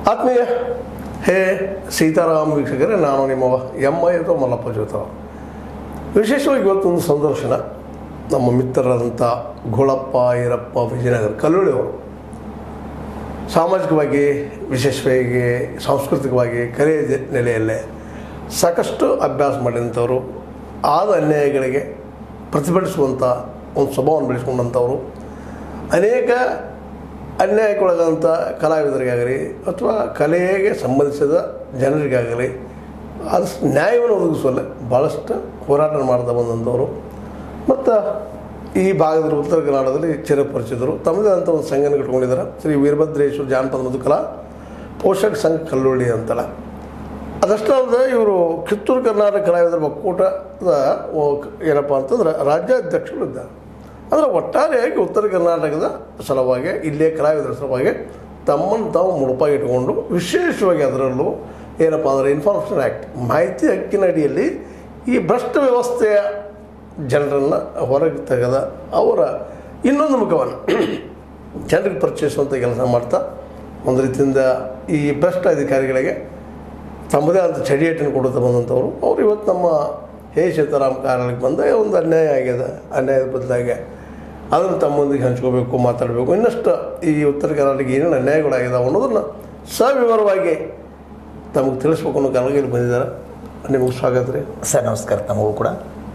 ಆತ್ಮೀಯ ಹೇ ಸೀತಾರಾಮ್ ವೀಕ್ಷಕರೇ ನಾನು ನಿಮ್ಮ ಎಂ ಐ ಅಥವಾ ಮಲ್ಲಪ್ಪ ಜೋತ ವಿಶೇಷವಾಗಿ ಇವತ್ತೊಂದು ಸಂದರ್ಶನ ನಮ್ಮ ಮಿತ್ರರಾದಂಥ ಗೋಳಪ್ಪ ಈರಪ್ಪ ವಿಜಯನಗರ ಕಲ್ಲೂಳಿಯವರು ಸಾಮಾಜಿಕವಾಗಿ ವಿಶೇಷವಾಗಿ ಸಾಂಸ್ಕೃತಿಕವಾಗಿ ಕಲೆಯ ಜ- ನೆಲೆಯಲ್ಲೇ ಸಾಕಷ್ಟು ಅಭ್ಯಾಸ ಮಾಡಿದಂಥವರು ಆದ ಅನ್ಯಾಯಗಳಿಗೆ ಪ್ರತಿಭಟಿಸುವಂಥ ಒಂದು ಸ್ವಭಾವವನ್ನು ಬೆಳೆಸ್ಕೊಂಡಂಥವರು ಅನೇಕ ಅನ್ಯಾಯಕ್ಕೊಳಗಾದಂಥ ಕಲಾವಿದರಿಗಾಗಲಿ ಅಥವಾ ಕಲೆಗೆ ಸಂಬಂಧಿಸಿದ ಜನರಿಗಾಗಲಿ ಅದು ನ್ಯಾಯವನ್ನು ಒದಗಿಸುವಲ್ಲಿ ಭಾಳಷ್ಟು ಹೋರಾಟ ಮಾಡ್ತಾ ಬಂದಂಥವರು ಮತ್ತು ಈ ಭಾಗದಲ್ಲಿ ಉತ್ತರ ಕನ್ನಡದಲ್ಲಿ ಚಿರಪರಿಚಿತರು ತಮ್ಮದೇ ಆದಂಥ ಒಂದು ಸಂಘನ ಕಟ್ಕೊಂಡಿದ್ದಾರೆ ಶ್ರೀ ವೀರಭದ್ರೇಶ್ವರ ಜಾನಪದ ಮತ್ತು ಕಲಾ ಪೋಷಕ ಸಂಘ ಕಲ್ಲುಳ್ಳಿ ಅಂತಲ್ಲ ಅದಷ್ಟೇ ಅಲ್ಲದೆ ಇವರು ಕಿತ್ತೂರು ಕರ್ನಾಟಕ ಕಲಾವಿದರ ಒಕ್ಕೂಟದ ಓ- ಏನಪ್ಪ ಅಂತಂದ್ರೆ ರಾಜ್ಯಾಧ್ಯಕ್ಷರು ಇದ್ದಾರೆ ಅಂದರೆ ಒಟ್ಟಾರೆಯಾಗಿ ಉತ್ತರ ಕರ್ನಾಟಕದ ಸಲುವಾಗಿ ಇಲ್ಲೇ ಕಲಾವಿದರ ಸಲುವಾಗಿ ತಮ್ಮನ್ನು ತಾವು ಮುಡುಪಾಗಿ ಇಟ್ಕೊಂಡು ವಿಶೇಷವಾಗಿ ಅದರಲ್ಲೂ ಏನಪ್ಪ ಅಂದರೆ ಇನ್ಫಾರ್ಮೇಷನ್ ಆ್ಯಕ್ಟ್ ಮಾಹಿತಿ ಹಕ್ಕಿನ ಅಡಿಯಲ್ಲಿ ಈ ಭ್ರಷ್ಟ ವ್ಯವಸ್ಥೆಯ ಜನರನ್ನು ಹೊರಗೆ ತೆಗೆದ ಅವರ ಇನ್ನೊಂದು ಮುಖವನ್ನು ಜನರಿಗೆ ಪರಿಚಯಿಸುವಂಥ ಕೆಲಸ ಮಾಡ್ತಾ ಒಂದು ರೀತಿಯಿಂದ ಈ ಭ್ರಷ್ಟ ಅಧಿಕಾರಿಗಳಿಗೆ ತಮ್ಮದೇ ಆದ ಚಡಿಯೇಟನ್ನು ಕೊಡುತ್ತಾ ಬಂದಂಥವ್ರು ಅವ್ರು ಇವತ್ತು ನಮ್ಮ ಹೇ ಸೀತಾರಾಮ್ ಕಾರ್ಯಾಲಯಕ್ಕೆ ಬಂದ ಒಂದು ಅನ್ಯಾಯ ಆಗ್ಯದ ಅನ್ಯಾಯದ ಬದಲಾಗಿ ಅದನ್ನು ತಮ್ಮೊಂದಿಗೆ ಹಂಚ್ಕೋಬೇಕು ಮಾತಾಡಬೇಕು ಇನ್ನಷ್ಟು ಈ ಉತ್ತರ ಕರ್ನಾಟಕ ಏನೇನು ಅನ್ಯಾಯಗಳಾಗಿದ್ದಾವೆ ಅನ್ನೋದನ್ನು ಸವಿವರವಾಗಿ ತಮಗೆ ತಿಳಿಸ್ಬೇಕು ಅನ್ನೋ ಕಾರಣಕ್ಕೆ ಇಲ್ಲಿ ಬಂದಿದ್ದಾರೆ ನಿಮಗೆ ಸ್ವಾಗತ ರೀ ಸರ್ ನಮಸ್ಕಾರ ತಮಗೂ ಕೂಡ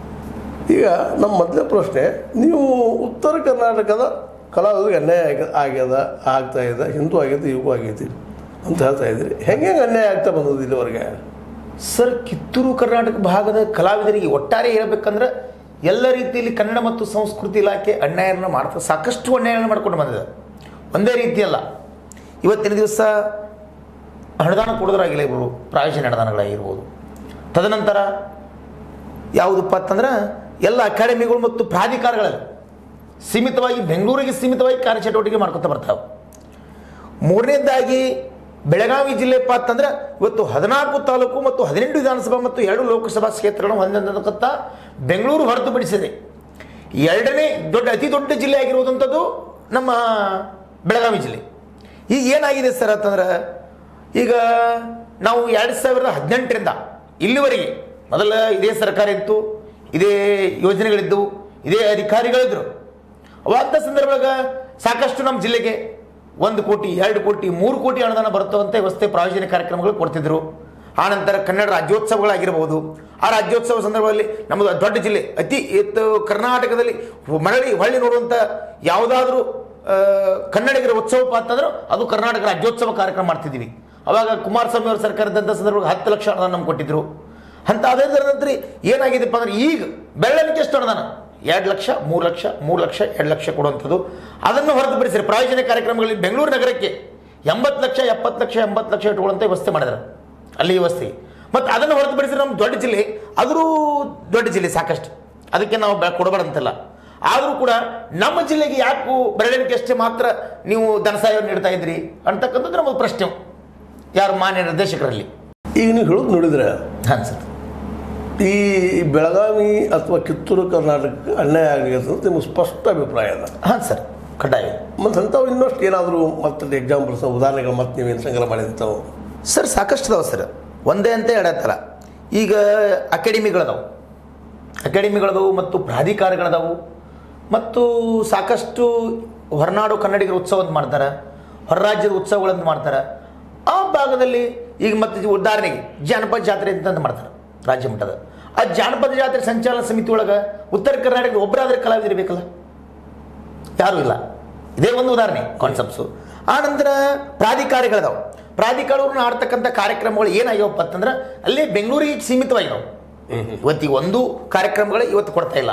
ಈಗ ನಮ್ಮ ಮೊದಲನೇ ಪ್ರಶ್ನೆ ನೀವು ಉತ್ತರ ಕರ್ನಾಟಕದ ಕಲಾವಿದರಿಗೆ ಅನ್ಯಾಯ ಆಗ- ಆಗ್ಯದ ಆಗ್ತಾ ಇದೆ ಹಿಂದೂ ಆಗ್ಯದ ಈಗೂ ಆಗೈತಿ ಅಂತ ಹೇಳ್ತಾ ಇದ್ರಿ ಹೆಂಗೆ ಹೆಂಗೆ ಅನ್ಯಾಯ ಆಗ್ತಾ ಬಂದದ್ದು ಇಲ್ಲಿವರೆಗೆ ಸರ್ ಕಿತ್ತೂರು ಕರ್ನಾಟಕ ಭಾಗದ ಕಲಾವಿದರಿಗೆ ಒಟ್ಟಾರೆ ಹೇಳ್ಬೇಕಂದ್ರೆ ಎಲ್ಲ ರೀತಿಯಲ್ಲಿ ಕನ್ನಡ ಮತ್ತು ಸಂಸ್ಕೃತಿ ಇಲಾಖೆ ಅನ್ಯಾಯವನ್ನು ಮಾಡ್ತಾ ಸಾಕಷ್ಟು ಅನ್ಯಾಯವನ್ನು ಮಾಡ್ಕೊಂಡು ಬಂದಿದೆ ಒಂದೇ ರೀತಿಯಲ್ಲ ಇವತ್ತಿನ ದಿವಸ ಅನುದಾನ ಕೊಡೋದ್ರಾಗಿಲ್ಲ ಇರ್ಬೋದು ಪ್ರಾಯೋಜನ ಅನುದಾನಗಳಾಗಿರ್ಬೋದು ತದನಂತರ ಯಾವುದಪ್ಪ ಅಂತಂದ್ರೆ ಎಲ್ಲ ಅಕಾಡೆಮಿಗಳು ಮತ್ತು ಪ್ರಾಧಿಕಾರಗಳಲ್ಲಿ ಸೀಮಿತವಾಗಿ ಬೆಂಗಳೂರಿಗೆ ಸೀಮಿತವಾಗಿ ಕಾರ್ಯಚಟುವಟಿಕೆ ಮಾಡ್ಕೊತಾ ಬರ್ತಾವೆ ಮೂರನೇದಾಗಿ ಬೆಳಗಾವಿ ಜಿಲ್ಲೆಪ್ಪ ಅಂತಂದ್ರೆ ಇವತ್ತು ಹದಿನಾಲ್ಕು ತಾಲೂಕು ಮತ್ತು ಹದಿನೆಂಟು ವಿಧಾನಸಭಾ ಮತ್ತು ಎರಡು ಲೋಕಸಭಾ ಕ್ಷೇತ್ರಗಳನ್ನು ಹೊಂದಿರತಕ್ಕಂಥ ಬೆಂಗಳೂರು ಹೊರತುಪಡಿಸಿದೆ ಎರಡನೇ ದೊಡ್ಡ ಅತಿ ದೊಡ್ಡ ಜಿಲ್ಲೆ ಆಗಿರುವುದಂಥದ್ದು ನಮ್ಮ ಬೆಳಗಾವಿ ಜಿಲ್ಲೆ ಈಗ ಏನಾಗಿದೆ ಸರ್ ಅಂತಂದ್ರೆ ಈಗ ನಾವು ಎರಡು ಸಾವಿರದ ಹದಿನೆಂಟರಿಂದ ಇಲ್ಲಿವರೆಗೆ ಮೊದಲ ಇದೇ ಸರ್ಕಾರ ಇತ್ತು ಇದೇ ಯೋಜನೆಗಳಿದ್ದವು ಇದೇ ಅಧಿಕಾರಿಗಳಿದ್ರು ಅವಾದ ಸಂದರ್ಭದಾಗ ಸಾಕಷ್ಟು ನಮ್ಮ ಜಿಲ್ಲೆಗೆ ಒಂದು ಕೋಟಿ ಎರಡು ಕೋಟಿ ಮೂರು ಕೋಟಿ ಅನುದಾನ ಬರುತ್ತವಂತೆ ವ್ಯವಸ್ಥೆ ಪ್ರಾಯೋಜನ ಕಾರ್ಯಕ್ರಮಗಳು ಕೊಡ್ತಿದ್ರು ಆನಂತರ ಕನ್ನಡ ರಾಜ್ಯೋತ್ಸವಗಳಾಗಿರ್ಬೋದು ಆ ರಾಜ್ಯೋತ್ಸವ ಸಂದರ್ಭದಲ್ಲಿ ನಮ್ಮದು ದೊಡ್ಡ ಜಿಲ್ಲೆ ಅತಿ ಎತ್ತು ಕರ್ನಾಟಕದಲ್ಲಿ ಮರಳಿ ಹೊಳ್ಳಿ ನೋಡುವಂಥ ಯಾವುದಾದ್ರೂ ಆ, ಕನ್ನಡಿಗರ ಉತ್ಸವಪ್ಪ ಅಂತಂದ್ರೆ ಅದು ಕರ್ನಾಟಕ ರಾಜ್ಯೋತ್ಸವ ಕಾರ್ಯಕ್ರಮ ಮಾಡ್ತಿದ್ವಿ ಅವಾಗ ಕುಮಾರಸ್ವಾಮಿ ಅವರ ಸರ್ಕಾರದಂಥ ಸಂದರ್ಭದಲ್ಲಿ ಹತ್ತು ಲಕ್ಷ ಅನುದಾನ ನಮ್ಗೆ ಕೊಟ್ಟಿದ್ರು ಅಂತ ಅದೇ ನಂತರ ಏನಾಗಿದೆಪ್ಪ ಅಂದ್ರೆ ಈಗ ಬೆಳ್ಳನಿಗೆ ಎಷ್ಟು ಅನುದಾನ ಎರಡು ಲಕ್ಷ ಮೂರು ಲಕ್ಷ ಮೂರು ಲಕ್ಷ ಎರಡು ಲಕ್ಷ ಕೊಡುವಂಥದ್ದು ಅದನ್ನು ಹೊರತುಪಡಿಸಿದ್ರೆ ಪ್ರಾಯೋಜನೆ ಕಾರ್ಯಕ್ರಮಗಳಲ್ಲಿ ಬೆಂಗಳೂರು ನಗರಕ್ಕೆ ಎಂಬತ್ತು ಲಕ್ಷ ಎಪ್ಪತ್ತು ಲಕ್ಷ ಎಂಬತ್ತು ಲಕ್ಷ ಇಟ್ಕೊಳ್ಳುವಂಥ ವ್ಯವಸ್ಥೆ ಮಾಡಿದ್ದಾರೆ ಅಲ್ಲಿ ವ್ಯವಸ್ಥೆ ಮತ್ತು ಅದನ್ನು ಹೊರತುಪಡಿಸಿದ್ರೆ ನಮ್ಮ ದೊಡ್ಡ ಜಿಲ್ಲೆ ಆದರೂ ದೊಡ್ಡ ಜಿಲ್ಲೆ ಸಾಕಷ್ಟು ಅದಕ್ಕೆ ನಾವು ಬೆ- ಕೊಡಬಾರ್ದಂತಲ್ಲ ಆದರೂ ಕೂಡ ನಮ್ಮ ಜಿಲ್ಲೆಗೆ ಯಾಕೂ ಬೆರಳಿಕೆ ಅಷ್ಟೇ ಮಾತ್ರ ನೀವು ಧನಸಹಾಯವನ್ನು ನೀಡ್ತಾ ಇದ್ರಿ ಅಂತಕ್ಕಂಥದ್ದು ನಮ್ಮ ಪ್ರಶ್ನೆ ಯಾರು ಮಾನ್ಯ ನಿರ್ದೇಶಕರಲ್ಲಿ ಈಗ ನೀವು ಹೇಳೋದು ನೋಡಿದ್ರೆ ಹಾಂ ಸರ್ ಈ ಬೆಳಗಾವಿ ಅಥವಾ ಕಿತ್ತೂರು ಕರ್ನಾಟಕಕ್ಕೆ ಅನ್ಯಾಯ ಆಗಲಿದೆ ಅಂತ ನಿಮಗೆ ಸ್ಪಷ್ಟ ಅಭಿಪ್ರಾಯ ಅದ ಹಾಂ ಸರ್ ಕಡ್ಡಾಯ ಮತ್ತು ಅಂಥವು ಇನ್ನಷ್ಟು ಏನಾದರೂ ಮತ್ತೆ ಎಕ್ಸಾಂಪಲ್ಸ್ ಉದಾಹರಣೆಗಳು ಮತ್ತೆ ನೀವೇನು ಸಂಗ್ರಹ ಮಾಡಿದಂಥವು ಸರ್ ಸಾಕಷ್ಟು ಅದಾವೆ ಸರ್ ಒಂದೇ ಅಂತ ಹೇಳತ್ತಲ್ಲ ಈಗ ಅಕಾಡೆಮಿಗಳದಾವು ಅಕಾಡೆಮಿಗಳದವು ಮತ್ತು ಪ್ರಾಧಿಕಾರಗಳದಾವು ಮತ್ತು ಸಾಕಷ್ಟು ಹೊರನಾಡು ಕನ್ನಡಿಗರ ಉತ್ಸವ ಅಂತ ಮಾಡ್ತಾರೆ ಹೊರ ರಾಜ್ಯದ ಉತ್ಸವಗಳಂತ ಮಾಡ್ತಾರೆ ಆ ಭಾಗದಲ್ಲಿ ಈಗ ಮತ್ತೆ ಉದಾಹರಣೆಗೆ ಜಾನಪದ ಜಾತ್ರೆ ಅಂತ ಮಾಡ್ತಾರೆ ರಾಜ್ಯ ಮಟ್ಟದ ಆ ಜಾನಪದ ಜಾತ್ರೆ ಸಂಚಾಲನ ಸಮಿತಿ ಒಳಗೆ ಉತ್ತರ ಕರ್ನಾಟಕದ ಒಬ್ಬರಾದ್ರೆ ಕಲಾವಿದರಿಬೇಕಲ್ಲ ಯಾರೂ ಇಲ್ಲ ಇದೇ ಒಂದು ಉದಾಹರಣೆ ಕಾನ್ಸೆಪ್ಟ್ಸು ಆ ನಂತರ ಪ್ರಾಧಿಕಾರಗಳದಾವು ಪ್ರಾಧಿಕಾರವನ್ನು ಆಡ್ತಕ್ಕಂಥ ಕಾರ್ಯಕ್ರಮಗಳು ಏನಾಗ್ಯಾವಪ್ಪ ಅಂತಂದ್ರೆ ಅಲ್ಲೇ ಬೆಂಗಳೂರಿಗೆ ಸೀಮಿತವಾಗಿದಾವೆ ಇವತ್ತಿಗೆ ಒಂದು ಕಾರ್ಯಕ್ರಮಗಳು ಇವತ್ತು ಕೊಡ್ತಾ ಇಲ್ಲ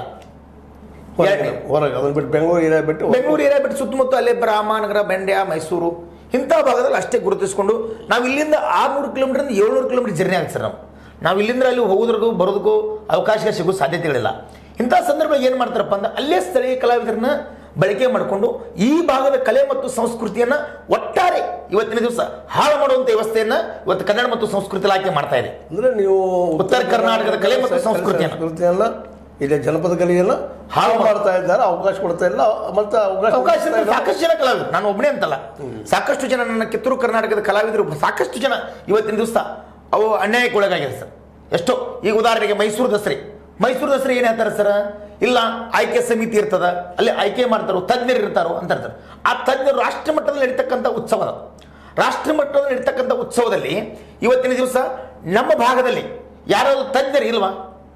ಎರಡನೇ ಹೊರಗೆ ಅದನ್ನು ಬಿಟ್ಟು ಬೆಂಗಳೂರು ಏರಿಯಾ ಬಿಟ್ಟು ಬೆಂಗಳೂರು ಏರಿಯಾ ಬಿಟ್ಟು ಸುತ್ತಮುತ್ತ ಅಲ್ಲೇ ರಾಮನಗರ ಬೆಂಡ್ಯ ಮೈಸೂರು ಇಂಥ ಭಾಗದಲ್ಲಿ ಅಷ್ಟೇ ಗುರುತಿಸ್ಕೊಂಡು ನಾವು ಇಲ್ಲಿಂದ ಆರುನೂರು ಕಿಲೋಮೀಟರ್ ಏಳ್ನೂರು ಕಿಲೋಮೀಟರ್ ಜರ್ನಿ ಆಗುತ್ತೆ ಸರ್ ನಾವು ನಾವು ಇಲ್ಲಿಂದ ಅಲ್ಲಿ ಹೋಗೋದ್ರಿಗೂ ಬರೋದಕ್ಕೂ ಅವಕಾಶ ಸಿಗೋ ಸಾಧ್ಯತೆಗಳಿಲ್ಲ ಇಂಥ ಸಂದರ್ಭದಲ್ಲಿ ಏನು ಮಾಡ್ತಾರಪ್ಪ ಅಂದ್ರೆ ಅಲ್ಲೇ ಸ್ಥಳೀಯ ಕಲಾವಿದರನ್ನ ಬಳಕೆ ಮಾಡಿಕೊಂಡು ಈ ಭಾಗದ ಕಲೆ ಮತ್ತು ಸಂಸ್ಕೃತಿಯನ್ನ ಒಟ್ಟಾರೆ ಇವತ್ತಿನ ದಿವಸ ಹಾಳು ಮಾಡುವಂಥ ವ್ಯವಸ್ಥೆಯನ್ನ ಇವತ್ತು ಕನ್ನಡ ಮತ್ತು ಸಂಸ್ಕೃತಿ ಇಲಾಖೆ ಮಾಡ್ತಾ ಇದೆ ಅಂದ್ರೆ ನೀವು ಉತ್ತರ ಕರ್ನಾಟಕದ ಕಲೆ ಮತ್ತು ಸಂಸ್ಕೃತಿಯನ್ನ. ಸಂಸ್ಕೃತಿಯನ್ನ ಇಲ್ಲಿ ಜನಪದ ಕಲೆಯನ್ನು ಹಾಳು ಮಾಡ್ತಾ ಇದ್ದಾರೆ ಅವಕಾಶ ಕೊಡ್ತಾ ಇಲ್ಲ ಮತ್ತೆ ಅವಕಾಶ ಅವಕಾಶ ಕೊಡ್ತಾ ಇಲ್ಲ. ಸಾಕಷ್ಟು ಜನ ಕಲಾವಿದರು ನಾನು ಒಬ್ಬನೇ ಅಂತಲ್ಲ ಸಾಕಷ್ಟು ಜನ ನನ್ನ ಕಿತ್ತೂರು ಕರ್ನಾಟಕದ ಕಲಾವಿದರು ಸಾಕಷ್ಟು ಜನ ಇವತ್ತಿನ ದಿವಸ ಅವು ಅನ್ಯಾಯಕ್ಕೆ ಒಳಗಾಗಿದೆ ಸರ್ ಎಷ್ಟೋ ಈಗ ಉದಾಹರಣೆಗೆ ಮೈಸೂರು ದಸರೆ ಮೈಸೂರು ದಸರೆ ಏನ್ ಹೇಳ್ತಾರೆ ಸರ್ ಇಲ್ಲ ಆಯ್ಕೆ ಸಮಿತಿ ಇರ್ತದ ಅಲ್ಲಿ ಆಯ್ಕೆ ಮಾಡ್ತಾರೋ ತಜ್ಞರು ಇರ್ತಾರೋ ಅಂತ ಹೇಳ್ತಾರೆ ಆ ತಜ್ಞರು ರಾಷ್ಟ್ರ ಮಟ್ಟದಲ್ಲಿ ನಡೀತಕ್ಕಂಥ ಉತ್ಸವ ಅದು. ರಾಷ್ಟ್ರ ಮಟ್ಟದಲ್ಲಿ ನಡೀತಕ್ಕಂಥ ಉತ್ಸವದಲ್ಲಿ ಇವತ್ತಿನ ದಿವಸ ನಮ್ಮ ಭಾಗದಲ್ಲಿ ಯಾರಾದ್ರು ತಜ್ಞರು ಇಲ್ವಾ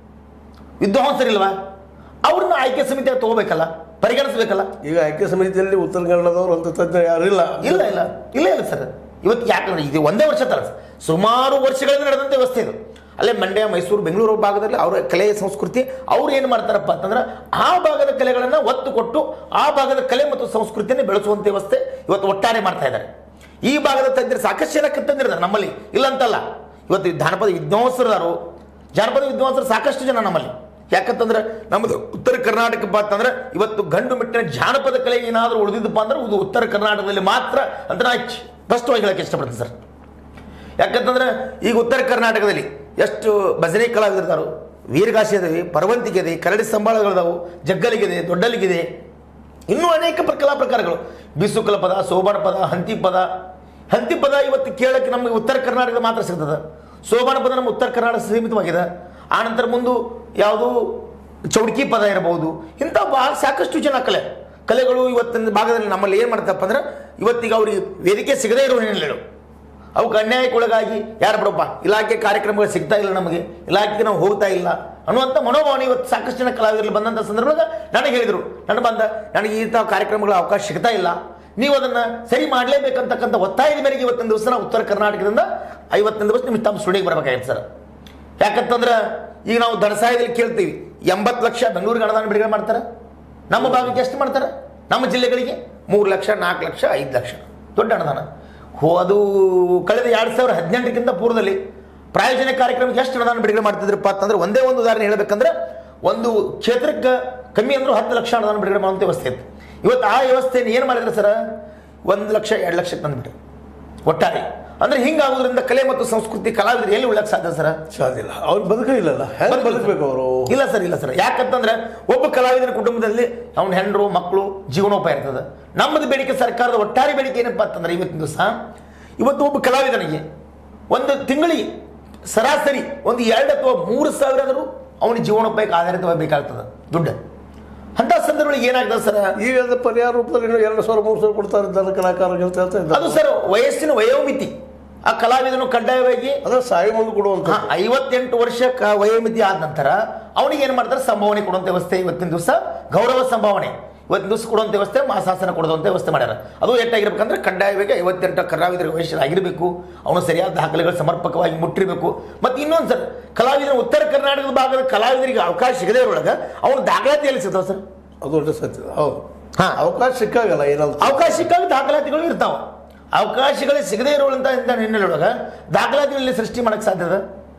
ವಿದ್ವಾಂಸರಿಲ್ವಾ ಅವ್ರನ್ನ ಆಯ್ಕೆ ಸಮಿತಿ ತಗೋಬೇಕಲ್ಲ ಪರಿಗಣಿಸ್ಬೇಕಲ್ಲ ಈಗ ಆಯ್ಕೆ ಸಮಿತಿಯಲ್ಲಿ ಉತ್ತರ ಕನ್ನಡದವರು ಅಂತ ತಜ್ಞ ಯಾರು ಇಲ್ಲ ಇಲ್ಲ ಇಲ್ಲ ಇಲ್ಲ ಇಲ್ಲ ಸರ್ ಇವತ್ತು ಯಾಕಂದ್ರೆ ಇದು ಒಂದೇ ವರ್ಷ ತರ ಸುಮಾರು ವರ್ಷಗಳಿಂದ ನಡೆದಂಥ ವ್ಯವಸ್ಥೆ ಇದು ಅಲ್ಲೇ ಮಂಡ್ಯ ಮೈಸೂರು ಬೆಂಗಳೂರು ಭಾಗದಲ್ಲಿ ಅವರ ಕಲೆ ಸಂಸ್ಕೃತಿ ಅವ್ರು ಏನು ಮಾಡ್ತಾರಪ್ಪ ಅಂತಂದ್ರೆ ಆ ಭಾಗದ ಕಲೆಗಳನ್ನು ಒತ್ತು ಕೊಟ್ಟು ಆ ಭಾಗದ ಕಲೆ ಮತ್ತು ಸಂಸ್ಕೃತಿಯನ್ನು ಬೆಳೆಸುವಂಥ ವ್ಯವಸ್ಥೆ ಇವತ್ತು ಒಟ್ಟಾರೆ ಮಾಡ್ತಾ ಇದ್ದಾರೆ ಈ ಭಾಗದ ತಜ್ಞರು ಸಾಕಷ್ಟು ಜನ ತಂದಿರ್ತಾರೆ ನಮ್ಮಲ್ಲಿ ಇಲ್ಲ ಅಂತಲ್ಲ ಇವತ್ತು ಈ ಜಾನಪದ ವಿದ್ವಾಂಸರು ಜಾನಪದ ವಿದ್ವಾಂಸರು ಸಾಕಷ್ಟು ಜನ ನಮ್ಮಲ್ಲಿ ಯಾಕಂತಂದ್ರೆ ನಮ್ಮದು ಉತ್ತರ ಕರ್ನಾಟಕ ಅಂತಂದ್ರೆ ಇವತ್ತು ಗಂಡು ಮೆಟ್ಟಿನ ಜಾನಪದ ಕಲೆ ಏನಾದರೂ ಉಳಿದಿದ್ದಪ್ಪ ಅಂದ್ರೆ ಇದು ಉತ್ತರ ಕರ್ನಾಟಕದಲ್ಲಿ ಮಾತ್ರ ಅಂತ ನಾ ಸ್ಪಷ್ಟವಾಗಿ ಹೇಳಕ್ಕೆ ಇಷ್ಟಪಡ್ತೀನಿ ಸರ್ ಯಾಕಂತಂದ್ರೆ ಈಗ ಉತ್ತರ ಕರ್ನಾಟಕದಲ್ಲಿ ಎಷ್ಟು ಭಜನೆ ಕಲಾವಿದರಿದ್ದಾರು ವೀರಗಾಸಿ ಅದಾವೆ ಪರವಂತಿಗೆ ಇದೆ ಕರಡಿ ಸಂಬಾಳಗಳಿದಾವು ಜಗ್ಗಲಿಗಿದೆ ದೊಡ್ಡಲಿಗಿದೆ ಇನ್ನೂ ಅನೇಕ ಪ್ರ ಕಲಾ ಪ್ರಕಾರಗಳು ಬಿಸುಕಲ ಪದ ಸೋಬಾನ ಪದ ಹಂತಿ ಪದ ಹಂತಿ ಪದ ಇವತ್ತು ಕೇಳಕ್ಕೆ ನಮಗೆ ಉತ್ತರ ಕರ್ನಾಟಕದ ಮಾತ್ರ ಸಿಗ್ತದೆ ಸೋಬಾನ ಪದ ನಮ್ಮ ಉತ್ತರ ಕರ್ನಾಟಕ ಸೀಮಿತವಾಗಿದೆ ಆನಂತರ ಮುಂದೆ ಯಾವುದು ಚೌಡ್ಕಿ ಪದ ಇರಬಹುದು ಇಂಥ ಭಾಳ ಸಾಕಷ್ಟು ಜನ ಕಲೆ ಕಲೆಗಳು ಇವತ್ತಿನ ಭಾಗದಲ್ಲಿ ನಮ್ಮಲ್ಲಿ ಏನು ಮಾಡ್ತಪ್ಪ ಅಂದ್ರೆ ಇವತ್ತಿಗೆ ಅವ್ರಿಗೆ ವೇದಿಕೆ ಸಿಗದೇ ಇರೋ ಹಿನ್ನೆಲೆ ಅವಕ್ಕೆ ಅನ್ಯಾಯಕ್ಕೊಳಗಾಗಿ ಯಾರು ಬಿಡಪ್ಪ ಇಲಾಖೆ ಕಾರ್ಯಕ್ರಮಗಳು ಸಿಗ್ತಾ ಇಲ್ಲ ನಮಗೆ ಇಲಾಖೆಗೆ ನಾವು ಹೋಗ್ತಾ ಇಲ್ಲ ಅನ್ನುವಂಥ ಮನೋಭಾವನೆ ಇವತ್ತು ಸಾಕಷ್ಟು ಜನ ಕಲಾವಿದರಲ್ಲಿ ಬಂದಂಥ ಸಂದರ್ಭದಾಗ ನನಗೆ ಹೇಳಿದರು ನನ್ನ ಬಂದ ನನಗೆ ಇಂಥ ಕಾರ್ಯಕ್ರಮಗಳ ಅವಕಾಶ ಸಿಗ್ತಾ ಇಲ್ಲ ನೀವು ಅದನ್ನು ಸರಿ ಮಾಡಲೇಬೇಕಂತಕ್ಕಂಥ ಒತ್ತಾಯದ ಮೇರೆಗೆ ಇವತ್ತಿನ ದಿವಸ ನಾವು ಉತ್ತರ ಕರ್ನಾಟಕದಿಂದ ಐವತ್ತಿನ ದಿವಸ ನಿಮ್ಗೆ ತಮ್ಮ ಸ್ಟುಡಿಯೋಗೆ ಬರಬೇಕಾಗಿತ್ತು ಸರ್ ಯಾಕಂತಂದ್ರೆ ಈಗ ನಾವು ಧನಸಹಾಯದಲ್ಲಿ ಕೇಳ್ತೀವಿ ಎಂಬತ್ತು ಲಕ್ಷ ಬೆಂಗಳೂರಿಗೆ ಅನುದಾನ ಬಿಡುಗಡೆ ಮಾಡ್ತಾರೆ ನಮ್ಮ ಭಾಗಕ್ಕೆ ಎಷ್ಟು ಮಾಡ್ತಾರೆ ನಮ್ಮ ಜಿಲ್ಲೆಗಳಿಗೆ ಮೂರು ಲಕ್ಷ ನಾಲ್ಕು ಲಕ್ಷ ಐದು ಲಕ್ಷ ದೊಡ್ಡ ಅನುದಾನ ಹೋ ಅದು ಕಳೆದ ಎರಡು ಸಾವಿರ ಹದಿನೆಂಟಕ್ಕಿಂತ ಪೂರ್ವದಲ್ಲಿ ಪ್ರಾಯೋಜನೆ ಕಾರ್ಯಕ್ರಮಕ್ಕೆ ಎಷ್ಟು ಅನುದಾನ ಬಿಡುಗಡೆ ಮಾಡ್ತಿದ್ರಪ್ಪ ಅಂತಂದ್ರೆ ಒಂದೇ ಒಂದು ಉದಾಹರಣೆ ಹೇಳ್ಬೇಕಂದ್ರೆ ಒಂದು ಕ್ಷೇತ್ರಕ್ಕೆ ಕಮ್ಮಿ ಅಂದ್ರೂ ಹತ್ತು ಲಕ್ಷ ಅನುದಾನ ಬಿಡುಗಡೆ ಮಾಡುವಂಥ ವ್ಯವಸ್ಥೆ ಇತ್ತು ಇವತ್ತು ಆ ವ್ಯವಸ್ಥೆಯನ್ನು ಏನು ಮಾಡಿದ್ರೆ ಸರ್ ಒಂದು ಲಕ್ಷ ಎರಡು ಲಕ್ಷಕ್ಕೆ ತಂದುಬಿಟ್ರು ಒಟ್ಟಾರೆ ಅಂದ್ರೆ ಹಿಂಗಾಗೋದ್ರಿಂದ ಕಲೆ ಮತ್ತು ಸಂಸ್ಕೃತಿ ಕಲಾವಿದರು ಎಲ್ಲಿ ಉಳ್ಳಕ್ಕೆ ಸಾಧ್ಯ ಸರ್ ಸಾಧ್ಯ ಇಲ್ಲ ಅವ್ರು ಬದುಕ ಇಲ್ಲಲ್ಲ ಹೆಂಗೆ ಬದುಕಬೇಕು ಅವರು ಇಲ್ಲ ಸರ್ ಇಲ್ಲ ಸರ್ ಯಾಕಂತಂದ್ರೆ ಒಬ್ಬ ಕಲಾವಿದನ ಕುಟುಂಬದಲ್ಲಿ ಅವನ ಹೆಂಡರು ಮಕ್ಕಳು ಜೀವನೋಪಾಯ ಇರ್ತದೆ ನಮ್ಮದು ಬೇಡಿಕೆ ಸರ್ಕಾರದ ಒಟ್ಟಾರೆ ಬೇಡಿಕೆ ಏನಪ್ಪಾ ಅಂತಂದ್ರೆ ಇವತ್ತಿನ ದಿವಸ ಇವತ್ತು ಒಬ್ಬ ಕಲಾವಿದನಿಗೆ ಒಂದು ತಿಂಗಳಿಗೆ ಸರಾಸರಿ ಒಂದು ಎರಡು ಅಥವಾ ಮೂರು ಸಾವಿರ ಆದರೂ ಅವನ ಜೀವನೋಪಾಯಕ್ಕೆ ಆಧಾರಿತವಾಗಿ ಬೇಕಾಗ್ತದೆ ದುಡ್ಡು ಅಂತ ಸಂದರ್ಭಗಳಿಗೆ ಏನಾಗ್ತದೆ ಸರ್ ಈಗ ಅದು ಪರಿಹಾರ ರೂಪದಲ್ಲಿ ಇನ್ನೂ ಎರಡು ಸಾವಿರ ಮೂರು ಸಾವಿರ ಕೊಡ್ತಾ ಇದ್ದಾರೆ ಕಲಾಕಾರರಿಗೆ ಅಂತ ಹೇಳ್ತಾ ಇದ್ದಾರೆ ಅದು ಸರ್ ವಯಸ್ಸಿನ ವಯೋಮಿತಿ ಆ ಕಲಾವಿದನು ಕಡ್ಡಾಯವಾಗಿ ಅದ್ರ ಸಾಯಿ ಮುಂದೆ ಕೊಡುವಂತ ಹಾ, ಐವತ್ತೆಂಟು ವರ್ಷ ಕ- ವಯೋಮಿತಿ ಆದ ನಂತರ ಅವನಿಗೆ ಏನು ಮಾಡ್ತಾರೆ ಸಂಭಾವನೆ ಕೊಡುವಂಥ ವ್ಯವಸ್ಥೆ ಇವತ್ತಿನ ದಿವಸ ಗೌರವ ಸಂಭಾವನೆ ಇವತ್ತಿನ ದಿವಸ ಕೊಡುವಂಥ ವ್ಯವಸ್ಥೆ ಮಾಸಾಸನ ಕೊಡುವಂಥ ವ್ಯವಸ್ಥೆ ಮಾಡ್ಯಾರ ಅದು ಎಷ್ಟಾಗಿರ್ಬೇಕಂದ್ರೆ ಕಡ್ಡಾಯವಾಗಿ ಐವತ್ತೆಂಟು ಕಲಾವಿದರ ವಯಸ್ಸಿನಾಗಿರಬೇಕು ಅವನು ಸರಿಯಾದ ದಾಖಲೆಗಳು ಸಮರ್ಪಕವಾಗಿ ಮುಟ್ಟಿರಬೇಕು ಮತ್ತು ಇನ್ನೊಂದು ಸರ್ ಕಲಾವಿದರ ಉತ್ತರ ಕರ್ನಾಟಕದ ಭಾಗದ ಕಲಾವಿದರಿಗೆ ಅವಕಾಶ ಸಿಗದೇ ಇರೋಳಗೆ ಅವನು ದಾಖಲಾತಿ ಎಲ್ಲಿ ಸಿಗ್ತಾವ ಸರ್ ಅದು ಒಳ್ಳೆ ಸತ್ಯ ಹೌದು ಹಾ. ಅವಕಾಶ ಸಿಕ್ಕಾಗಲ್ಲ ಏನಂತ ಅವಕಾಶ ಸಿಕ್ಕಾಗ ದಾಖಲಾತಿಗಳು ಇರ್ತಾವ ಅವಕಾಶಗಳೇ ಸಿಗದೇ ಇರುವಂತ ಹಿನ್ನೆಲೆಯೊಳಗೆ ದಾಖಲಾತಿಗಳಲ್ಲಿ ಸೃಷ್ಟಿ ಮಾಡಕ್ಕೆ ಸಾಧ್ಯದ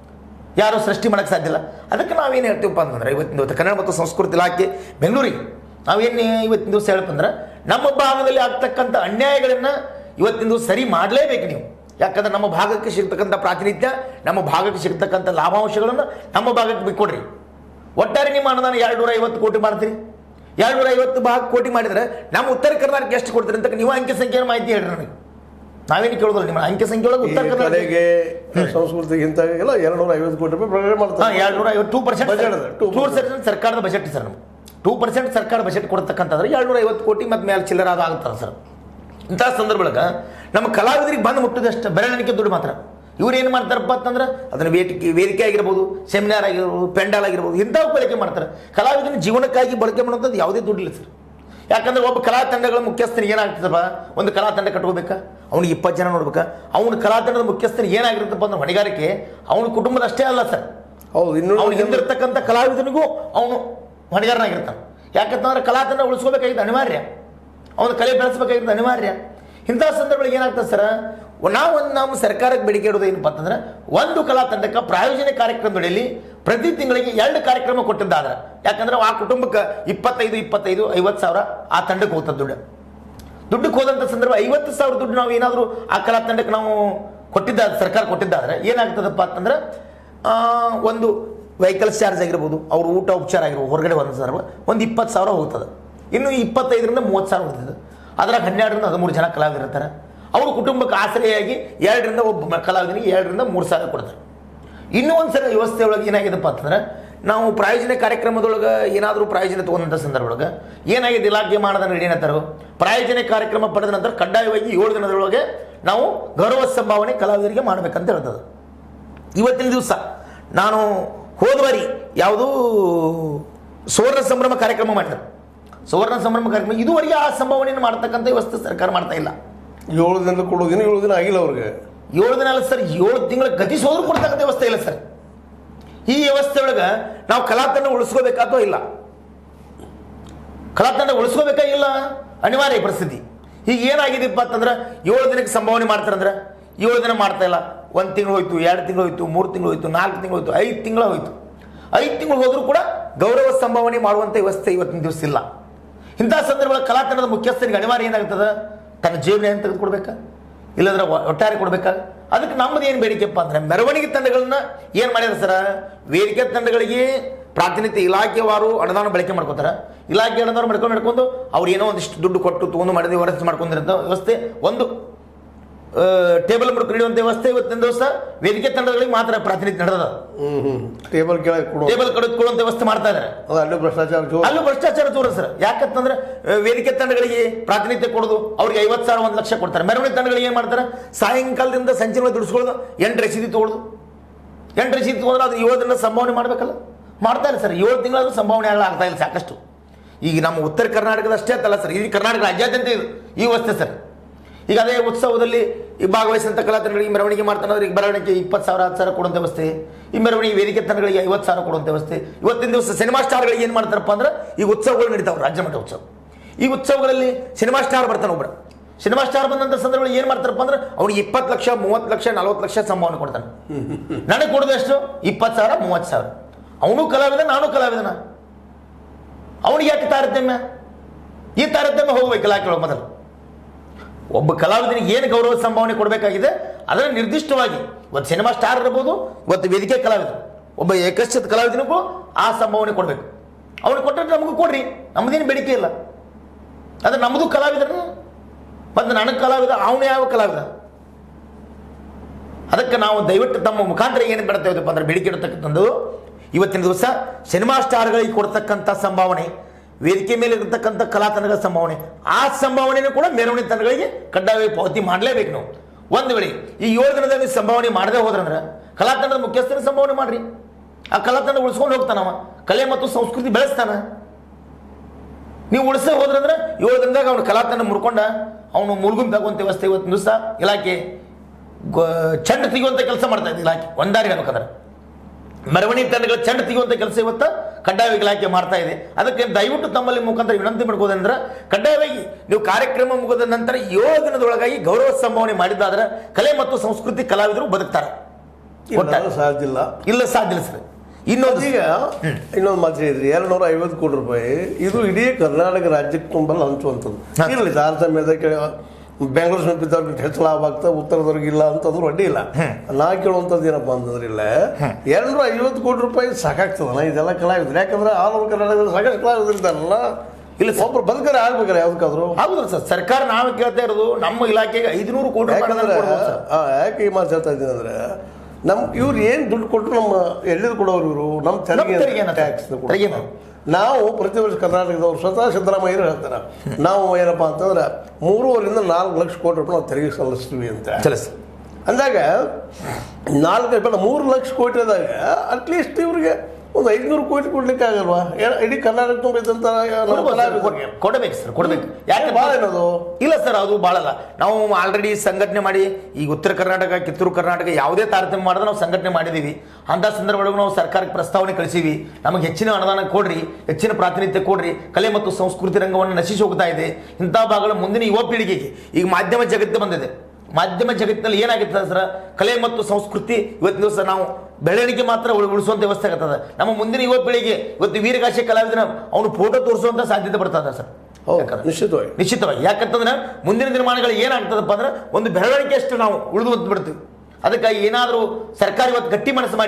ಯಾರು ಸೃಷ್ಟಿ ಮಾಡಕ್ಕೆ ಸಾಧ್ಯ ಇಲ್ಲ ಅದಕ್ಕೆ ನಾವೇನು ಹೇಳ್ತೀವಪ್ಪ ಅಂತಂದ್ರೆ ಇವತ್ತಿನ ದಿವಸ ಕನ್ನಡ ಮತ್ತು ಸಂಸ್ಕೃತಿ ಇಲಾಖೆ ಬೆಂಗಳೂರಿಗೆ ನಾವೇನು ಇವತ್ತಿನ ದಿವಸ ಹೇಳಪ್ಪ ಅಂದ್ರೆ ನಮ್ಮ ಭಾಗದಲ್ಲಿ ಆಗ್ತಕ್ಕಂಥ ಅನ್ಯಾಯಗಳನ್ನು ಇವತ್ತಿನ ದಿವಸ ಸರಿ ಮಾಡಲೇಬೇಕು ನೀವು ಯಾಕಂದ್ರೆ ನಮ್ಮ ಭಾಗಕ್ಕೆ ಸಿಗ್ತಕ್ಕಂಥ ಪ್ರಾತಿನಿಧ್ಯ ನಮ್ಮ ಭಾಗಕ್ಕೆ ಸಿಗ್ತಕ್ಕಂಥ ಲಾಭಾಂಶಗಳನ್ನು ನಮ್ಮ ಭಾಗಕ್ಕೆ ಬಿಟ್ಕೊಡ್ರಿ ಒಟ್ಟಾರೆ ನಿಮ್ಮ ಅನುದಾನ ಎರಡು ನೂರ ಐವತ್ತು ಕೋಟಿ ಮಾಡ್ತೀರಿ ಎರಡು ನೂರ ಐವತ್ತು ಭಾಗ ಕೋಟಿ ಮಾಡಿದ್ರೆ ನಮ್ಮ ಉತ್ತರ ಕರ್ನಾಟಕ ಎಷ್ಟು ಕೊಡ್ತೀರಿ ಅಂತ ನೀವು ಅಂಕೆ ಸಂಖ್ಯೆಯ ಮಾಹಿತಿ ಹೇಳ್ರಿ ನನಗೆ ನಾವೇನು ಕೇಳೋದಿಲ್ಲ ನಿಮ್ಮ ಅಂಕೆ ಸಂಖ್ಯೆ ಒಳಗೆ ಈ ಉತ್ತರ ಕರ್ನಾಟಕ ಕಲೆಗೆ ಸಂಸ್ಕೃತಿಗೆ ಇಂಥ ಎಲ್ಲ ಎರಡು ನೂರ ಐವತ್ತು ಕೋಟಿ ರೂಪಾಯಿ ಬಿಡುಗಡೆ ಹಾಂ ಮಾಡ್ತಾರೆ ಎರಡು ನೂರ ಐವತ್ತು ಟೂ ಪರ್ಸೆಂಟ್ Budget ಅದ, two ಟೂ ಪರ್ಸೆಂಟ್ ಸರ್ಕಾರದ ಬಜೆಟ್ ಸರ್ ನಮ್ಗೆ ಟೂ ಪರ್ಸೆಂಟ್ ಸರ್ಕಾರ ಬಜೆಟ್ ಕೊಡ್ತಕ್ಕಂಥದ್ರೆ ಎರಡು ನೂರ ಐವತ್ತು ಕೋಟಿ ಮತ್ತು ಮೇಲೆ ಚಿಲ್ಲರ ಅದು ಆಗುತ್ತಲ್ಲ ಸರ್ ಇಂಥ ಸಂದರ್ಭದೊಳಗೆ ನಮ್ಮ ಕಲಾವಿದರಿಗೆ ಬಂದು ಮುಟ್ಟಿದಷ್ಟು ಬೆರಳಿಕೆ ದುಡ್ಡು ಮಾತ್ರ ಇವ್ರು ಏನು ಮಾಡ್ತಾರಪ್ಪ ಅಂತಂದ್ರೆ ಅದನ್ನ ವೇದಿಕೆ ವೇದಿಕೆ ಆಗಿರ್ಬೋದು ಸೆಮಿನಾರ್ ಆಗಿರ್ಬೋದು ಪೆಂಡಾಲ್ ಆಗಿರ್ಬೋದು ಇಂಥವು ಬಳಕೆ ಮಾಡ್ತಾರೆ ಕಲಾವಿದನ ಜೀವನಕ್ಕಾಗಿ ಬಳಕೆ ಮಾಡುವಂಥದ್ದು ಯಾವುದೇ ದುಡ್ಡಿಲ್ಲ ಸರ್ ಯಾಕಂದ್ರೆ ಒಬ್ಬ ಕಲಾ ತಂಡಗಳ ಮುಖ್ಯಸ್ಥನಿಗೆ ಏನಾಗ್ತದಪ್ಪ ಒಂದು ಕಲಾ ತಂಡ ಕಟ್ಕೋಬೇಕಾ ಅವ್ನಿಗೆ ಇಪ್ಪತ್ತು ಜನ ನೋಡ್ಬೇಕಾ ಅವನ ಕಲಾ ತಂಡದ ಮುಖ್ಯಸ್ಥನಿಗೆ ಏನಾಗಿರುತ್ತಪ್ಪ ಅಂದ್ರೆ ಹೊಣೆಗಾರಿಕೆ ಅವನ ಕುಟುಂಬದ ಅಷ್ಟೇ ಅಲ್ಲ ಸರ್ ಹೌದು ಇನ್ನೂ ಅವನು ಹಿಂದಿರ್ತಕ್ಕಂಥ ಕಲಾವಿದನಿಗೂ ಅವನು ಹೊಣೆಗಾರನಾಗಿರ್ತಾನೆ ಯಾಕಂತಂದ್ರೆ ಕಲಾ ತಂಡ ಉಳಿಸ್ಕೋಬೇಕಾಗಿದ್ದು ಅನಿವಾರ್ಯ ಅವನ ಕಲೆ ಬೆಳೆಸ್ಬೇಕಾಗಿದ್ದು ಅನಿವಾರ್ಯ ಇಂಥ ಸಂದರ್ಭಗಳಿಗೆ ಏನಾಗ್ತದೆ ಸರ್ ನಾವು ಒಂದು ನಮ್ಮ ಸರ್ಕಾರಕ್ಕೆ ಬೇಡಿಕೆ ಇಡೋದು ಏನಪ್ಪ ಅಂತಂದ್ರೆ ಒಂದು ಕಲಾ ತಂಡಕ್ಕೆ ಪ್ರಾಯೋಜನೆ ಕಾರ್ಯಕ್ರಮದಲ್ಲಿ ಪ್ರತಿ ತಿಂಗಳಿಗೆ ಎರಡು ಕಾರ್ಯಕ್ರಮ ಕೊಟ್ಟಿದ್ದಾದ್ರೆ ಯಾಕಂದ್ರೆ ಆ ಕುಟುಂಬಕ್ಕೆ ಇಪ್ಪತ್ತೈದು ಇಪ್ಪತ್ತೈದು ಐವತ್ತು ಸಾವಿರ ಆ ತಂಡಕ್ಕೆ ಹೋಗ್ತದೆ ದುಡ್ಡು ದುಡ್ಡಕ್ಕೆ ಹೋದಂಥ ಸಂದರ್ಭ ಐವತ್ತು ಸಾವಿರ ದುಡ್ಡು ನಾವು ಏನಾದರೂ ಆ ಕಲಾ ತಂಡಕ್ಕೆ ನಾವು ಕೊಟ್ಟಿದ್ದ ಸರ್ಕಾರ ಕೊಟ್ಟಿದ್ದಾದ್ರೆ ಏನಾಗ್ತದಪ್ಪ ಅಂತಂದ್ರೆ ಆ, ಒಂದು ವೆಹಿಕಲ್ಸ್ ಚಾರ್ಜ್ ಆಗಿರ್ಬೋದು ಅವ್ರ ಊಟ ಉಪಚಾರ ಆಗಿರ್ಬೋದು ಹೊರಗಡೆ ಒಂದು ಸಾವಿರ ಒಂದು ಇಪ್ಪತ್ತು ಸಾವಿರ ಹೋಗ್ತದೆ ಇನ್ನು ಇಪ್ಪತ್ತೈದರಿಂದ ಮೂವತ್ತು ಸಾವಿರ ಹೋಗ್ತದೆ ಅದ್ರಾಗ ಹನ್ನೆರಡರಿಂದ ಹದಿಮೂರು ಜನ ಕಲಾವಿದರು ಇರ್ತಾರೆ ಅವ್ರ ಕುಟುಂಬಕ್ಕೆ ಆಶ್ರಯಾಗಿ ಎರಡರಿಂದ ಒಬ್ಬ ಮ- ಕಲಾವಿದನಿಗೆ ಎರಡರಿಂದ ಮೂರು ಸಾವಿರ ಕೊಡ್ತಾರೆ ಇನ್ನೂ ಒಂದು ಸಲ ವ್ಯವಸ್ಥೆ ಒಳಗೆ ಏನಾಗಿದೆಪ್ಪ ಅಂತಂದ್ರೆ ನಾವು ಪ್ರಾಯೋಜನೆ ಕಾರ್ಯಕ್ರಮದೊಳಗೆ ಏನಾದರೂ ಪ್ರಾಯೋಜನೆ ತಗೊಂಡಂಥ ಸಂದರ್ಭದೊಳಗೆ ಏನಾಗಿದೆ ಇಲಾಖೆ ಮಾಡದ ಏನಂತಾರೋ ಪ್ರಾಯೋಜನೆ ಕಾರ್ಯಕ್ರಮ ಪಡೆದ ನಂತರ ಕಡ್ಡಾಯವಾಗಿ ಏಳು ದಿನದೊಳಗೆ ನಾವು ಗೌರವ ಸಂಭಾವನೆ ಕಲಾವಿದರಿಗೆ ಮಾಡಬೇಕಂತ ಹೇಳ್ತದೆ ಇವತ್ತಿನ ದಿವಸ ನಾನು ಹೋದ್ವಾರಿ ಯಾವುದೂ ಸುವರ್ಣ ಸಂಭ್ರಮ ಕಾರ್ಯಕ್ರಮ ಮಾಡಿದ್ರು ಸುವರ್ಣ ಸಂಭ್ರಮ ಕಾರ್ಯಕ್ರಮ ಇದುವರೆಗೆ ಆ ಸಂಭಾವನೆಯನ್ನು ಮಾಡ್ತಕ್ಕಂಥ ವ್ಯವಸ್ಥೆ ಸರ್ಕಾರ ಮಾಡ್ತಾ ಇಲ್ಲ ಏಳು ದಿನ ಕೊಡೋದಿನ ಏಳು ದಿನ ಆಗಿಲ್ಲ ಅವ್ರಿಗೆ ಏಳು ದಿನ ಅಲ್ಲ ಸರ್ ಏಳು ತಿಂಗಳ ಗತಿಸೋದ್ರು ಕೊಡ್ತಕ್ಕಂಥ ವ್ಯವಸ್ಥೆ ಇಲ್ಲ ಸರ್ ಈ ವ್ಯವಸ್ಥೆ ಒಳಗೆ ನಾವು ಕಲಾತಂಡ ಉಳಿಸ್ಕೋಬೇಕಾ ಅಥವಾ ಇಲ್ಲ ಕಲಾತಂಡ ಉಳಿಸ್ಕೋಬೇಕಾ ಇಲ್ಲ ಅನಿವಾರ್ಯ ಪರಿಸ್ಥಿತಿ ಈಗ ಏನಾಗಿದೆಪ್ಪ ಅಂತಂದ್ರೆ ಏಳು ದಿನಕ್ಕೆ ಸಂಭಾವನೆ ಮಾಡ್ತಾರಂದ್ರೆ ಏಳು ದಿನ ಮಾಡ್ತಾ ಇಲ್ಲ ಒಂದು ತಿಂಗಳು ಹೋಯ್ತು ಎರಡು ತಿಂಗಳು ಹೋಯ್ತು ಮೂರು ತಿಂಗಳು ಹೋಯ್ತು ನಾಲ್ಕು ತಿಂಗಳು ಹೋಯ್ತು ಐದು ತಿಂಗಳು ಹೋಯ್ತು ಐದು ತಿಂಗಳು ಹೋದ್ರೂ ಕೂಡ ಗೌರವ ಸಂಭಾವನೆ ಮಾಡುವಂಥ ವ್ಯವಸ್ಥೆ ಇವತ್ತಿನ ದಿವಸ ಇಲ್ಲ ಇಂಥ ಸಂದರ್ಭದಲ್ಲಿ ಕಲಾತಂಡದ ಮುಖ್ಯಸ್ಥರಿಗೆ ಅನಿವಾರ್ಯ ಏನಾಗ್ತದೆ ತನ್ನ ಜೀವನ ಏನು ತೆಗೆದುಕೊಡ್ಬೇಕಾ ಇಲ್ಲಂದ್ರೆ ಒ- ಒಟ್ಟಾರೆ ಕೊಡ್ಬೇಕಾ ಅದಕ್ಕೆ ನಮ್ಮದು ಏನು ಬೇಡಿಕೆಪ್ಪ ಅಂದ್ರೆ ಮೆರವಣಿಗೆ ತಂಡಗಳನ್ನ ಏನು ಮಾಡ್ಯಾರ ಸರ ವೇದಿಕೆ ತಂಡಗಳಿಗೆ ಪ್ರಾತಿನಿಧ್ಯ ಇಲಾಖೆವಾರು ಅನುದಾನ ಬಳಕೆ ಮಾಡ್ಕೋತಾರ ಇಲಾಖೆ ಅನುದಾನ ಮಾಡ್ಕೊಂಡು ಮಾಡ್ಕೊಂಡು ಅವ್ರು ಏನೋ ಒಂದಿಷ್ಟು ದುಡ್ಡು ಕೊಟ್ಟು ತೊಗೊಂಡು ಮಾಡಿದ ವ್ಯವಸ್ಥೆ ಮಾಡ್ಕೊಂಡಿರೋ ವ್ಯವಸ್ಥೆ ಒಂದು ಟೇಬಲ್ ಮುಡ್ಕೊಂಡು ಹಿಡಿಯುವಂಥ ವ್ಯವಸ್ಥೆ ಇವತ್ತಿನ ದಿವಸ ವೇದಿಕೆ ತಂಡಗಳಿಗೆ ಮಾತ್ರ ಪ್ರಾತಿನಿಧ್ಯ ನಡೆದ ಹ್ಮ್ ಹ್ಮ್ ಟೇಬಲ್ ಕೆಳಗೆ ಕೊಡು ಟೇಬಲ್ ಕಡಿದುಕೊಳ್ಳುವಂಥ ವ್ಯವಸ್ಥೆ ಮಾಡ್ತಾ ಇದ್ದಾರೆ ಅದು ಅಲ್ಲೂ ಭ್ರಷ್ಟಾಚಾರ ಜೋರು ಅಲ್ಲೂ ಭ್ರಷ್ಟಾಚಾರ ತೋರ ಸರ್ ಯಾಕಂತಂದ್ರೆ ಆ, ವೇದಿಕೆ ತಂಡಗಳಿಗೆ ಪ್ರಾತಿನಿಧ್ಯ ಕೊಡೋದು ಅವ್ರಿಗೆ ಐವತ್ತು ಸಾವಿರ ಒಂದು ಲಕ್ಷ ಕೊಡ್ತಾರೆ ಮೆರವಣಿಗೆ ತಂಡಗಳಿಗೆ ಏನು ಮಾಡ್ತಾರೆ ಸಾಯಂಕಾಲದಿಂದ ಸಂಚೆ ದುಡಿಸ್ಕೊಳ್ಳೋದು ಎಂಟು ರಸೀದಿ ತೊಗೊಳ್ಳೋದು ಎಂಟು ರಸೀದಿ ತೊಗೊಂಡ್ರೆ ಅದು ಏಳು ದಿನ ಸಂಭಾವನೆ ಮಾಡಬೇಕಲ್ಲ ಮಾಡ್ತಾ ಇಲ್ಲ ಸರ್ ಏಳು ತಿಂಗಳಾದ್ರೂ ಸಂಭಾವನೆ ಆಗಲ್ಲ ಆಗ್ತಾ ಇಲ್ಲ ಸಾಕಷ್ಟು ಈಗ ನಮ್ಮ ಉತ್ತರ ಕರ್ನಾಟಕದ ಅಷ್ಟೇ ಅಂತಲ್ಲ ಸರ್ ಇದು ಕರ್ನಾಟಕ ರಾಜ್ಯಾದ್ಯಂತ ಇದು ಈ ವ್ಯವಸ್ಥೆ ಸರ್ ಈಗ ಅದೇ ಉತ್ಸವದಲ್ಲಿ ಈ ಭಾಗವಹಿಸಿದಂಥ ಕಲಾತಂಡಗಳಿಗೆ ಮೆರವಣಿಗೆ ಮಾಡ್ತಾನೆ ಈಗ ಮೆರವಣಿಗೆ ಇಪ್ಪತ್ತು ಸಾವಿರ ಹತ್ತು ಸಾವಿರ ಕೊಡುವಂಥ ವ್ಯವಸ್ಥೆ ಈ ಮೆರವಣಿಗೆ ವೇದಿಕೆ ತಂಡಗಳಿಗೆ ಐವತ್ತು ಸಾವಿರ ಕೊಡುವಂಥ ವ್ಯವಸ್ಥೆ ಇವತ್ತಿನ ದಿವಸ ಸಿನಿಮಾ ಸ್ಟಾರ್ಗಳಿಗೆ ಏನು ಮಾಡ್ತಾರಪ್ಪ ಅಂದ್ರೆ ಈ ಉತ್ಸವಗಳು ನಡೀತಾವೆ ರಾಜ್ಯ ಮಟ್ಟ ಉತ್ಸವ ಈ ಉತ್ಸವಗಳಲ್ಲಿ ಸಿನಿಮಾ ಸ್ಟಾರ್ ಬರ್ತಾನೆ ಒಬ್ಬರು ಸಿನಿಮಾ ಸ್ಟಾರ್ ಬಂದಂಥ ಸಂದರ್ಭದಲ್ಲಿ ಏನು ಮಾಡ್ತಾರಪ್ಪ ಅಂದ್ರೆ ಅವ್ನಿಗೆ ಇಪ್ಪತ್ತು ಲಕ್ಷ ಮೂವತ್ತು ಲಕ್ಷ ನಲ್ವತ್ತು ಲಕ್ಷ ಸಂಭಾವನೆ ಕೊಡ್ತಾನೆ ನನಗೆ ಕೊಡೋದು ಎಷ್ಟು ಇಪ್ಪತ್ತು ಸಾವಿರ ಮೂವತ್ತು ಸಾವಿರ ಅವನು ಕಲಾವಿದ ನಾನು ಕಲಾವಿದನ ಅವನಿಗೆ ಯಾಕೆ ತಾರತಮ್ಯ ಈ ತಾರತಮ್ಯ ಹೋಗ್ಬೇಕು ಇಲಾಖೆ ಒಳಗೆ ಮೊದಲು ಒಬ್ಬ ಕಲಾವಿದನಿಗೆ ಏನು ಗೌರವ ಸಂಭಾವನೆ ಕೊಡಬೇಕಾಗಿದೆ ಅದನ್ನು ನಿರ್ದಿಷ್ಟವಾಗಿ ಇವತ್ತು ಸಿನಿಮಾ ಸ್ಟಾರ್ ಇರ್ಬೋದು ಇವತ್ತು ವೇದಿಕೆ ಕಲಾವಿದ ಒಬ್ಬ ಏಕಶ್ಚಿತ ಕಲಾವಿದನಿಗೂ ಆ ಸಂಭಾವನೆ ಕೊಡಬೇಕು ಅವನು ಕೊಟ್ಟರೆ ನಮಗೂ ಕೊಡ್ರಿ ನಮ್ಮದೇನು ಬೇಡಿಕೆ ಇಲ್ಲ ಅದು ನಮ್ಮದು ಕಲಾವಿದರು ಮತ್ತು ನನಗೆ ಕಲಾವಿದ ಅವನು ಯಾವ ಕಲಾವಿದ ಅದಕ್ಕೆ ನಾವು ದಯವಿಟ್ಟು ತಮ್ಮ ಮುಖಾಂತರ ಏನು ಬಿಡ್ತೇವಪ್ಪ ಅಂದ್ರೆ ಬೇಡಿಕೆ ಇಡತಕ್ಕಂಥದ್ದು ಇವತ್ತಿನ ದಿವಸ ಸಿನಿಮಾ ಸ್ಟಾರ್ಗಳಿಗೆ ಕೊಡ್ತಕ್ಕಂಥ ಸಂಭಾವನೆ ವೇದಿಕೆ ಮೇಲೆ ಇರತಕ್ಕಂಥ ಕಲಾ ತಂಡಗಳ ಸಂಭಾವನೆ ಆ ಸಂಭಾವನೆಯನ್ನು ಕೂಡ ಮೆರವಣಿಗೆ ತಂಡಗಳಿಗೆ ಕಡ್ಡಾಯವಾಗಿ ಪಾವತಿ ಮಾಡಲೇಬೇಕು ನಾವು ಒಂದು ವೇಳೆ ಈ ಏಳು ದಿನದಲ್ಲಿ ಸಂಭಾವನೆ ಮಾಡದೆ ಹೋದ್ರಂದ್ರೆ ಕಲಾ ತಂಡದ ಮುಖ್ಯಸ್ಥರ ಸಂಭಾವನೆ ಮಾಡ್ರಿ ಆ ಕಲಾ ತಂಡ ಉಳಿಸ್ಕೊಂಡು ಹೋಗ್ತಾನವ ಕಲೆ ಮತ್ತು ಸಂಸ್ಕೃತಿ ಬೆಳೆಸ್ತಾನ ನೀವು ಉಳಿಸೇ ಹೋದ್ರಂದ್ರೆ ಏಳು ದಿನದಾಗ ಅವ್ನು ಕಲಾ ತಂಡ ಮುರ್ಕೊಂಡ ಅವನು ಮುಳುಗುಂ ತಗುವಂಥ ವ್ಯವಸ್ಥೆ ಇವತ್ತಿನ ದಿವಸ ಇಲಾಖೆ ಗೊ- ಚೆಂಡು ತೆಗೆಯುವಂಥ ಕೆಲಸ ಮಾಡ್ತಾ ಇದೆ ಇಲಾಖೆ ಒಂದಾರಿ ಹೇಳ್ಬೇಕಂದ್ರೆ ಮೆರವಣಿಗೆ ತಂಡಗಳ ಚೆಂಡು ತೆಗೆಯುವಂಥ ಕೆಲಸ ಇವತ್ತು ಕಡ್ಡಾಯವಾಗಿ ಇಲಾಖೆ ಮಾಡ್ತಾ ಇದೆ ಅದಕ್ಕೆ ದಯವಿಟ್ಟು ತಮ್ಮಲ್ಲಿ ಮುಖಾಂತರ ವಿನಂತಿ ಮಾಡ್ಕೋದಂದ್ರೆ ಕಡ್ಡಾಯವಾಗಿ ನೀವು ಕಾರ್ಯಕ್ರಮ ಮುಗಿದ ನಂತರ ಏಳು ದಿನದೊಳಗಾಗಿ ಗೌರವ ಸಂಭಾವನೆ ಮಾಡಿದ್ದಾದ್ರೆ ಕಲೆ ಮತ್ತು ಸಂಸ್ಕೃತಿ ಕಲಾವಿದರು ಬದುಕ್ತಾರೆ ಒಟ್ಟಾರೆ. ಇಲ್ಲ ಸಾಧ್ಯ ಇಲ್ಲ ಇಲ್ಲ ಸಾಧ್ಯ ಇಲ್ಲ ಸರ್ ಇನ್ನೊಂದು ಈಗ ಇನ್ನೊಂದು ಮಾತು ಹೇಳಿದ್ರಿ ಎರಡು ನೂರ ಐವತ್ತು ಕೋಟಿ ರೂಪಾಯಿ ಇದು ಇಡೀ ಕರ್ನಾಟಕ ರಾಜ್ಯಕ್ಕೆ ತುಂಬಲ್ಲ ಹಂಚುವಂಥದ್ದು ಹಾ. ಇರಲಿ ತಾರತಮ್ಯದ ಕೆಳ ಬೆಂಗಳೂರು ಸಮೀಪದವ್ರಿಗೆ ಹೆಚ್ಚು ಲಾಭ ಆಗ್ತದೆ ಉತ್ತರದವ್ರಿಗೆ ಇಲ್ಲ ಅಂತಂದ್ರೆ ಅಡ್ಡಿ ಇಲ್ಲ ನಾ ಕೇಳುವಂಥದ್ದು ಏನಪ್ಪ ಅಂತಂದ್ರೆ ಇಲ್ಲ ಎರಡು ನೂರ ಐವತ್ತು ಕೋಟಿ ರೂಪಾಯಿ ಸಾಕಾಗ್ತದಲ್ಲ ಇದೆಲ್ಲ ಕಲಾವಿದ್ರು ಯಾಕಂದ್ರೆ ಆಲ್ ಓವರ್ ಕರ್ನಾಟಕದಲ್ಲಿ ಸಾಕಷ್ಟು ಕಲಾವಿದ್ರು ಇರ್ತಾರಲ್ಲ ಇಲ್ಲ ಒಬ್ರು ಬದುಕರೆ ಆಗ್ಬೇಕಾರೆ ಯಾವ್ದಕ್ಕಾದ್ರು ಹೌದು ಸರ್ ಸರ್ಕಾರ ನಾವು ಕೇಳ್ತಾ ಇರೋದು ನಮ್ಮ ಇಲಾಖೆಗೆ ಐದುನೂರು ಕೋಟಿ ರೂಪಾಯಿ ಯಾಕಂದ್ರೆ ಅನುದಾನ ಕೊಡ್ಬೋದು ಸರ್. ಆ, ಯಾಕೆ ಈ ಮಾತು ಹೇಳ್ತಾ ಇದ್ದೀನಿ ಅಂದ್ರೆ ನಮ್ ಇವ್ರು ಏನು ದುಡ್ಡು ಕೊಟ್ಟರು ನಮ್ಮ ಎಲ್ಲಿದು ಕೊಡೋರು ಇವರು ನಮ್ಮ ತೆರಿಗೆ ತೆರಿಗೆನ ಸರ್? ಟ್ಯಾಕ್ಸ್ ತೆರಿಗೆನ? ನಾವು ಪ್ರತಿ ವರ್ಷ ಕರ್ನಾಟಕದವ್ರು ಸ್ವತಃ ಸಿದ್ದರಾಮಯ್ಯರು ಹೇಳ್ತಾರೆ ನಾವು ಏನಪ್ಪಾ ಅಂತಂದ್ರೆ ಮೂರುವರಿಂದ ನಾಲ್ಕು ಲಕ್ಷ ಕೋಟಿ ರೂಪಾಯಿ ನಾವು ತೆರಿಗೆ ಸಲ್ಲಿಸ್ತೀವಿ ಅಂತ ಚಲೋ ಸರ್ ಅಂದಾಗ ನಾಲ್ಕು ಬೇಡ ಮೂರು ಲಕ್ಷ ಕೋಟಿದಾಗ ಅಟ್ಲೀಸ್ಟ್ ಇವ್ರಿಗೆ ಒಂದು ಐದುನೂರು ಕೋಟಿ ಕೊಡ್ಲಿಕ್ಕೆ ಆಗಲ್ವಾ ಏ- ಇಡೀ ಕರ್ನಾಟಕ ತುಂಬ ಇದ್ದಂಥ ನಮ್ಮ ಕೊಡ್ಬೋದು ಸರ್, ಕಲಾವಿದರಿಗೆ. ಕೊಡ್- ಕೊಡ್ಬೇಕು ಸರ್ ಕೊಡ್ಬೇಕು ಯಾಕೆ ಭಾಳ ಏನದು ಇಲ್ಲ ಸರ್ ಅದು ಭಾಳಲ್ಲ ನಾವು ಆಲ್ರೆಡಿ ಸಂಘಟನೆ ಮಾಡಿ ಈಗ ಉತ್ತರ ಕರ್ನಾಟಕ ಕಿತ್ತೂರು ಕರ್ನಾಟಕ ಯಾವುದೇ ತಾರತಮ್ಯ ಮಾಡಿದ್ರೆ ನಾವು ಸಂಘಟನೆ ಮಾಡಿದ್ದೀವಿ ಅಂಥ ಸಂದರ್ಭದೊಳಗೆ ನಾವು ಸರ್ಕಾರಕ್ಕೆ ಪ್ರಸ್ತಾವನೆ ಕಳಿಸೀವಿ ನಮಗೆ ಹೆಚ್ಚಿನ ಅನುದಾನ ಕೊಡ್ರಿ ಹೆಚ್ಚಿನ ಪ್ರಾತಿನಿಧ್ಯ ಕೊಡ್ರಿ ಕಲೆ ಮತ್ತು ಸಂಸ್ಕೃತಿ ರಂಗವನ್ನು ನಶಿಸಿ ಹೋಗ್ತಾ ಇದೆ ಇಂಥ ಭಾಗಗಳ ಮುಂದಿನ ಯುವ ಪೀಳಿಗೆಗೆ ಈಗ ಮಾಧ್ಯಮ ಜಗತ್ತು ಬಂದಿದೆ ಮಾಧ್ಯಮ ಜಗತ್ತಿನಲ್ಲಿ ಏನಾಗುತ್ತೆ ಸರ್ ಕಲೆ ಮತ್ತು ಸಂಸ್ಕೃತಿ ಇವತ್ತಿನ ದಿವಸ ನಾವು ಬೆಳವಣಿಗೆ ಮಾತ್ರ ಉಳ್- ಉಳಿಸುವಂತ ವ್ಯವಸ್ಥೆ ಆಗ್ತದೆ ನಮ್ಮ ಮುಂದಿನ ಯುವ ಪೀಳಿಗೆ ಇವತ್ತು ವೀರಗಾಶಿ ಕಲಾವಿದನ ಅವನು ಫೋಟೋ ತೋರಿಸುವಂತ ಸಾಧ್ಯತೆ ಬರ್ತದೆ ಸರ್ ಹೌದು ಯಾಕಂದ್ರೆ- ನಿಶ್ಚಿತವಾಗಿ ನಿಶ್ಚಿತವಾಗಿ ಯಾಕಂತಂದ್ರೆ ಮುಂದಿನ ದಿನಮಾನಗಳು ಏನಾಗ್ತದಪ್ಪ ಅಂದ್ರೆ ಒಂದು ಬೆಳವಣಿಗೆ ಅಷ್ಟು ನಾವು ಉಳಿದು ಬಿಡ್ತೀವಿ ಅದಕ್ಕಾಗಿ ಏನಾದರೂ ಸರ್ಕಾರ ಇವತ್ತು ಗಟ್ಟಿ ಮನಸ್ಸು ಮಾಡಿ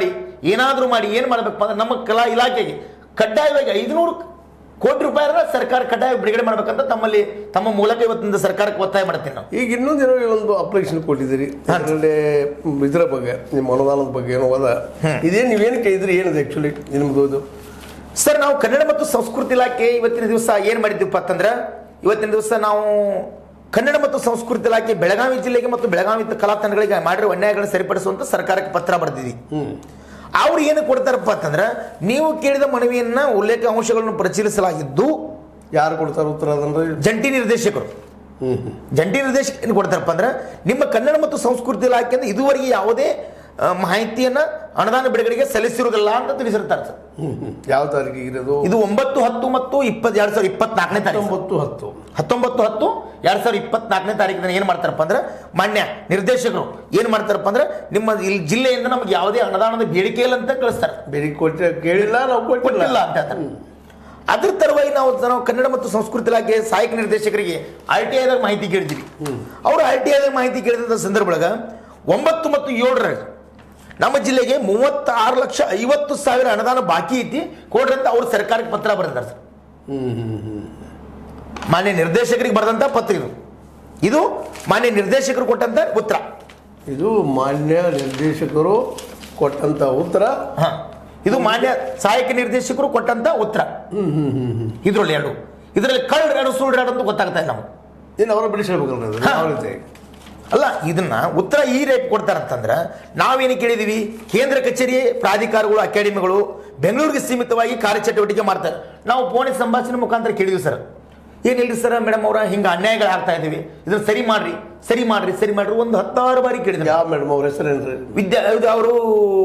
ಏನಾದರೂ ಮಾಡಿ ಏನು ಮಾಡಬೇಕಪ್ಪ ಅಂದ್ರೆ ನಮ್ಮ ಕಲಾ ಇಲಾಖೆಗೆ ಕಡ್ಡಾಯವಾಗಿ ಐದುನೂರು ಕೋಟಿ ರೂಪಾಯಿನ ಸರ್ಕಾರ ಕಡ್ಡಾಯ ಬಿಡುಗಡೆ ಮಾಡ್ಬೇಕಂತ ತಮ್ಮಲ್ಲಿ ತಮ್ಮ ಮೂಲಕ ಇವತ್ತಿನ ಸರ್ಕಾರಕ್ಕೆ ಒತ್ತಾಯ ಮಾಡ್ತೀನಿ ನಾವು ಈಗ ಇನ್ನೊಂದು ಏನೋ ಒಂದು ಅಪ್ಲಿಕೇಶನ್ ಕೊಟ್ಟಿದ್ದೀರಿ ಅದರಲ್ಲಿ ಇದರ ಬಗ್ಗೆ ನಿಮ್ಮ ಅನುದಾನದ ಬಗ್ಗೆ ಏನೋ ಅದ ಇದೇನು ನೀವೇನಕ್ಕೆ ಇದ್ರಿ ಏನಿದೆ ಆ್ಯಕ್ಚುಲಿ ನಿಮ್ದು ಇದು ಸರ್ ನಾವು ಕನ್ನಡ ಮತ್ತು ಸಂಸ್ಕೃತಿ ಇಲಾಖೆ ಇವತ್ತಿನ ದಿವಸ ಏನು ಮಾಡಿದ್ದೀವಪ್ಪ ಅಂತಂದ್ರೆ ಇವತ್ತಿನ ದಿವಸ ನಾವು ಕನ್ನಡ ಮತ್ತು ಸಂಸ್ಕೃತಿ ಇಲಾಖೆ ಬೆಳಗಾವಿ ಜಿಲ್ಲೆಗೆ ಮತ್ತು ಬೆಳಗಾವಿ ಕಲಾ ತಂಡಗಳಿಗೆ ಮಾಡಿರೋ ಅನ್ಯಾಯಗಳನ್ನು ಸರಿಪಡಿಸುವಂತ ಸರ್ಕಾರಕ್ಕೆ ಪತ್ರ ಬರೆದಿದ್ವಿ ಅವ್ರು ಏನು ಕೊಡ್ತಾರಪ್ಪ ಅಂತಂದ್ರೆ ನೀವು ಕೇಳಿದ ಮನವಿಯನ್ನ ಉಲ್ಲೇಖ ಅಂಶಗಳನ್ನು ಪರಿಶೀಲಿಸಲಾಗಿದ್ದು ಯಾರು ಕೊಡ್ತಾರೆ ಉತ್ತರ ಅದಂದ್ರೆ ಜಂಟಿ ನಿರ್ದೇಶಕರು ಹ್ಞೂ ಹ್ಞೂ ಜಂಟಿ ನಿರ್ದೇಶಕ ಏನು ಕೊಡ್ತಾರಪ್ಪ ಅಂದ್ರೆ ನಿಮ್ಮ ಕನ್ನಡ ಮತ್ತು ಸಂಸ್ಕೃತಿ ಇಲಾಖೆಯಿಂದ ಇದುವರೆಗೆ ಯಾವುದೇ ಆ, ಮಾಹಿತಿಯನ್ನ ಅನುದಾನ ಬಿಡುಗಡೆಗೆ ಸಲ್ಲಿಸಿರುವುದಿಲ್ಲ ಅಂತ ತಿಳಿಸಿರ್ತಾರೆ ಸರ್ ಹ್ಞೂ ಹ್ಞೂ ಯಾವ ತಾರೀಕಿಗೆ ಇರೋದು ಇದು ಒಂಬತ್ತು ಹತ್ತು ಮತ್ತು ಇಪ್ಪತ್ತು ಎರಡ್ ಸಾವಿರದ ಇಪ್ಪತ್ನಾಲ್ಕನೇ ತಾರೀಕು ಹತ್ತೊಂಬತ್ತು ಹತ್ತು ಹತ್ತೊಂಬತ್ತು ಹತ್ತು ಎರಡ್ ಸಾವಿರದ ಇಪ್ಪತ್ನಾಲ್ಕನೇ ತಾರೀಕಿನ ಏನು ಮಾಡ್ತಾರಪ್ಪ ಅಂದ್ರೆ ಮಾನ್ಯ ನಿರ್ದೇಶಕರು ಏನು ಮಾಡ್ತಾರಪ್ಪ ಅಂದ್ರೆ ನಿಮ್ಮ ಇಲ್ಲಿ ಜಿಲ್ಲೆಯಿಂದ ನಮ್ಗೆ ಯಾವುದೇ ಅನುದಾನದ ಬೇಡಿಕೆ ಇಲ್ಲ ಅಂತ ಕಳಿಸ್ತಾರೆ ಬೇರೆ ಕೊಟ್ಟೆ ಕೇಳಿಲ್ಲ ನಾವು ಕೊಟ್ಟಿಲ್ಲ ಕೊಟ್ಟಿಲ್ಲ ಅಂತ ಹೇಳ್ತಾರೆ ಅದ್ರ ತರವಾಗಿ ನಾವು ನಾವು ಕನ್ನಡ ಮತ್ತು ಸಂಸ್ಕೃತಿ ಇಲಾಖೆ ಸಹಾಯಕ ನಿರ್ದೇಶಕರಿಗೆ ಆರ್ ಟಿ ಐದಾಗ ಮಾಹಿತಿ ಕೇಳಿದ್ದೀವಿ ಅವರು ಆರ್ ಟಿ ಐದಾಗ ಮಾಹಿತಿ ಕೇಳಿದ ಸಂದರ್ಭದೊಳಗ ಒಂಬತ್ತು ಮತ್ತು ಏಳರ ನಮ್ಮ ಜಿಲ್ಲೆಗೆ ಮೂವತ್ತಾರು ಲಕ್ಷ ಐವತ್ತು ಸಾವಿರ ಅನುದಾನ ಬಾಕಿ ಐತಿ ಕೊಡ್ರಿ ಅಂತ ಅವ್ರು ಸರ್ಕಾರಕ್ಕೆ ಪತ್ರ ಬರೆದಿದ್ದಾರೆ ಸರ್ ಹ್ಞೂ ಹ್ಞೂ ಹ್ಞೂ ಮಾನ್ಯ ನಿರ್ದೇಶಕರಿಗೆ ಬರೆದಂತ ಪತ್ರ ಇದು ಇದು ಮಾನ್ಯ ನಿರ್ದೇಶಕರು ಕೊಟ್ಟಂತ ಉತ್ತರ ಇದು ಮಾನ್ಯ ನಿರ್ದೇಶಕರು ಕೊಟ್ಟಂತ ಉತ್ತರ ಹ ಇದು ಮಾನ್ಯ ಸಹಾಯಕ ನಿರ್ದೇಶಕರು ಕೊಟ್ಟಂತ ಉತ್ತರ ಹ್ಞೂ ಹ್ಞೂ ಹ್ಞೂ ಹ್ಞೂ ಇದ್ರಲ್ಲಿ ಎರಡು ಇದರಲ್ಲಿ ಕಳ್ಳ ಎರಡು ಸುಳ್ಳು ಎರಡು ಅಂತ ಗೊತ್ತಾಗ್ತಾ ಇದೆ ನಮಗೆ ಏನು ಅವರ ಬಿಡಿಸ್ಬೇಕಲ್ರಿ ಅದು ಹಾ. ಯಾವ ರೀತಿ ಅಲ್ಲ ಇದನ್ನ ಉತ್ತರ ಈ ರೇಟ್ ಕೊಡ್ತಾರಂತಂದ್ರೆ ನಾವೇನು ಕೇಳಿದೀವಿ ಕೇಂದ್ರ ಕಚೇರಿ ಪ್ರಾಧಿಕಾರಗಳು ಅಕಾಡೆಮಿಗಳು ಬೆಂಗಳೂರಿಗೆ ಸೀಮಿತವಾಗಿ ಕಾರ್ಯಚಟುವಟಿಕೆ ಮಾಡ್ತಾರೆ ನಾವು ಫೋನಿಗೆ ಸಂಭಾಷಣೆ ಮುಖಾಂತರ ಕೇಳಿದ್ವಿ ಸರ್ ಏನಿಲ್ರಿ ಸರ್ ಮೇಡಮ್ ಅವರ ಹಿಂಗೆ ಅನ್ಯಾಯಗಳು ಆಗ್ತಾ ಇದೀವಿ ಇದನ್ನ ಸರಿ ಮಾಡ್ರಿ ಸರಿ ಮಾಡ್ರಿ ಸರಿ ಮಾಡ್ರಿ ಒಂದು ಹತ್ತಾರು ಬಾರಿ ಕೇಳಿದ್ರು ಯಾವ ಮೇಡಮ್ ಅವ್ರ ಹೆಸರೇನ್ರಿ ವಿದ್ಯಾ ಇದು ಅವರು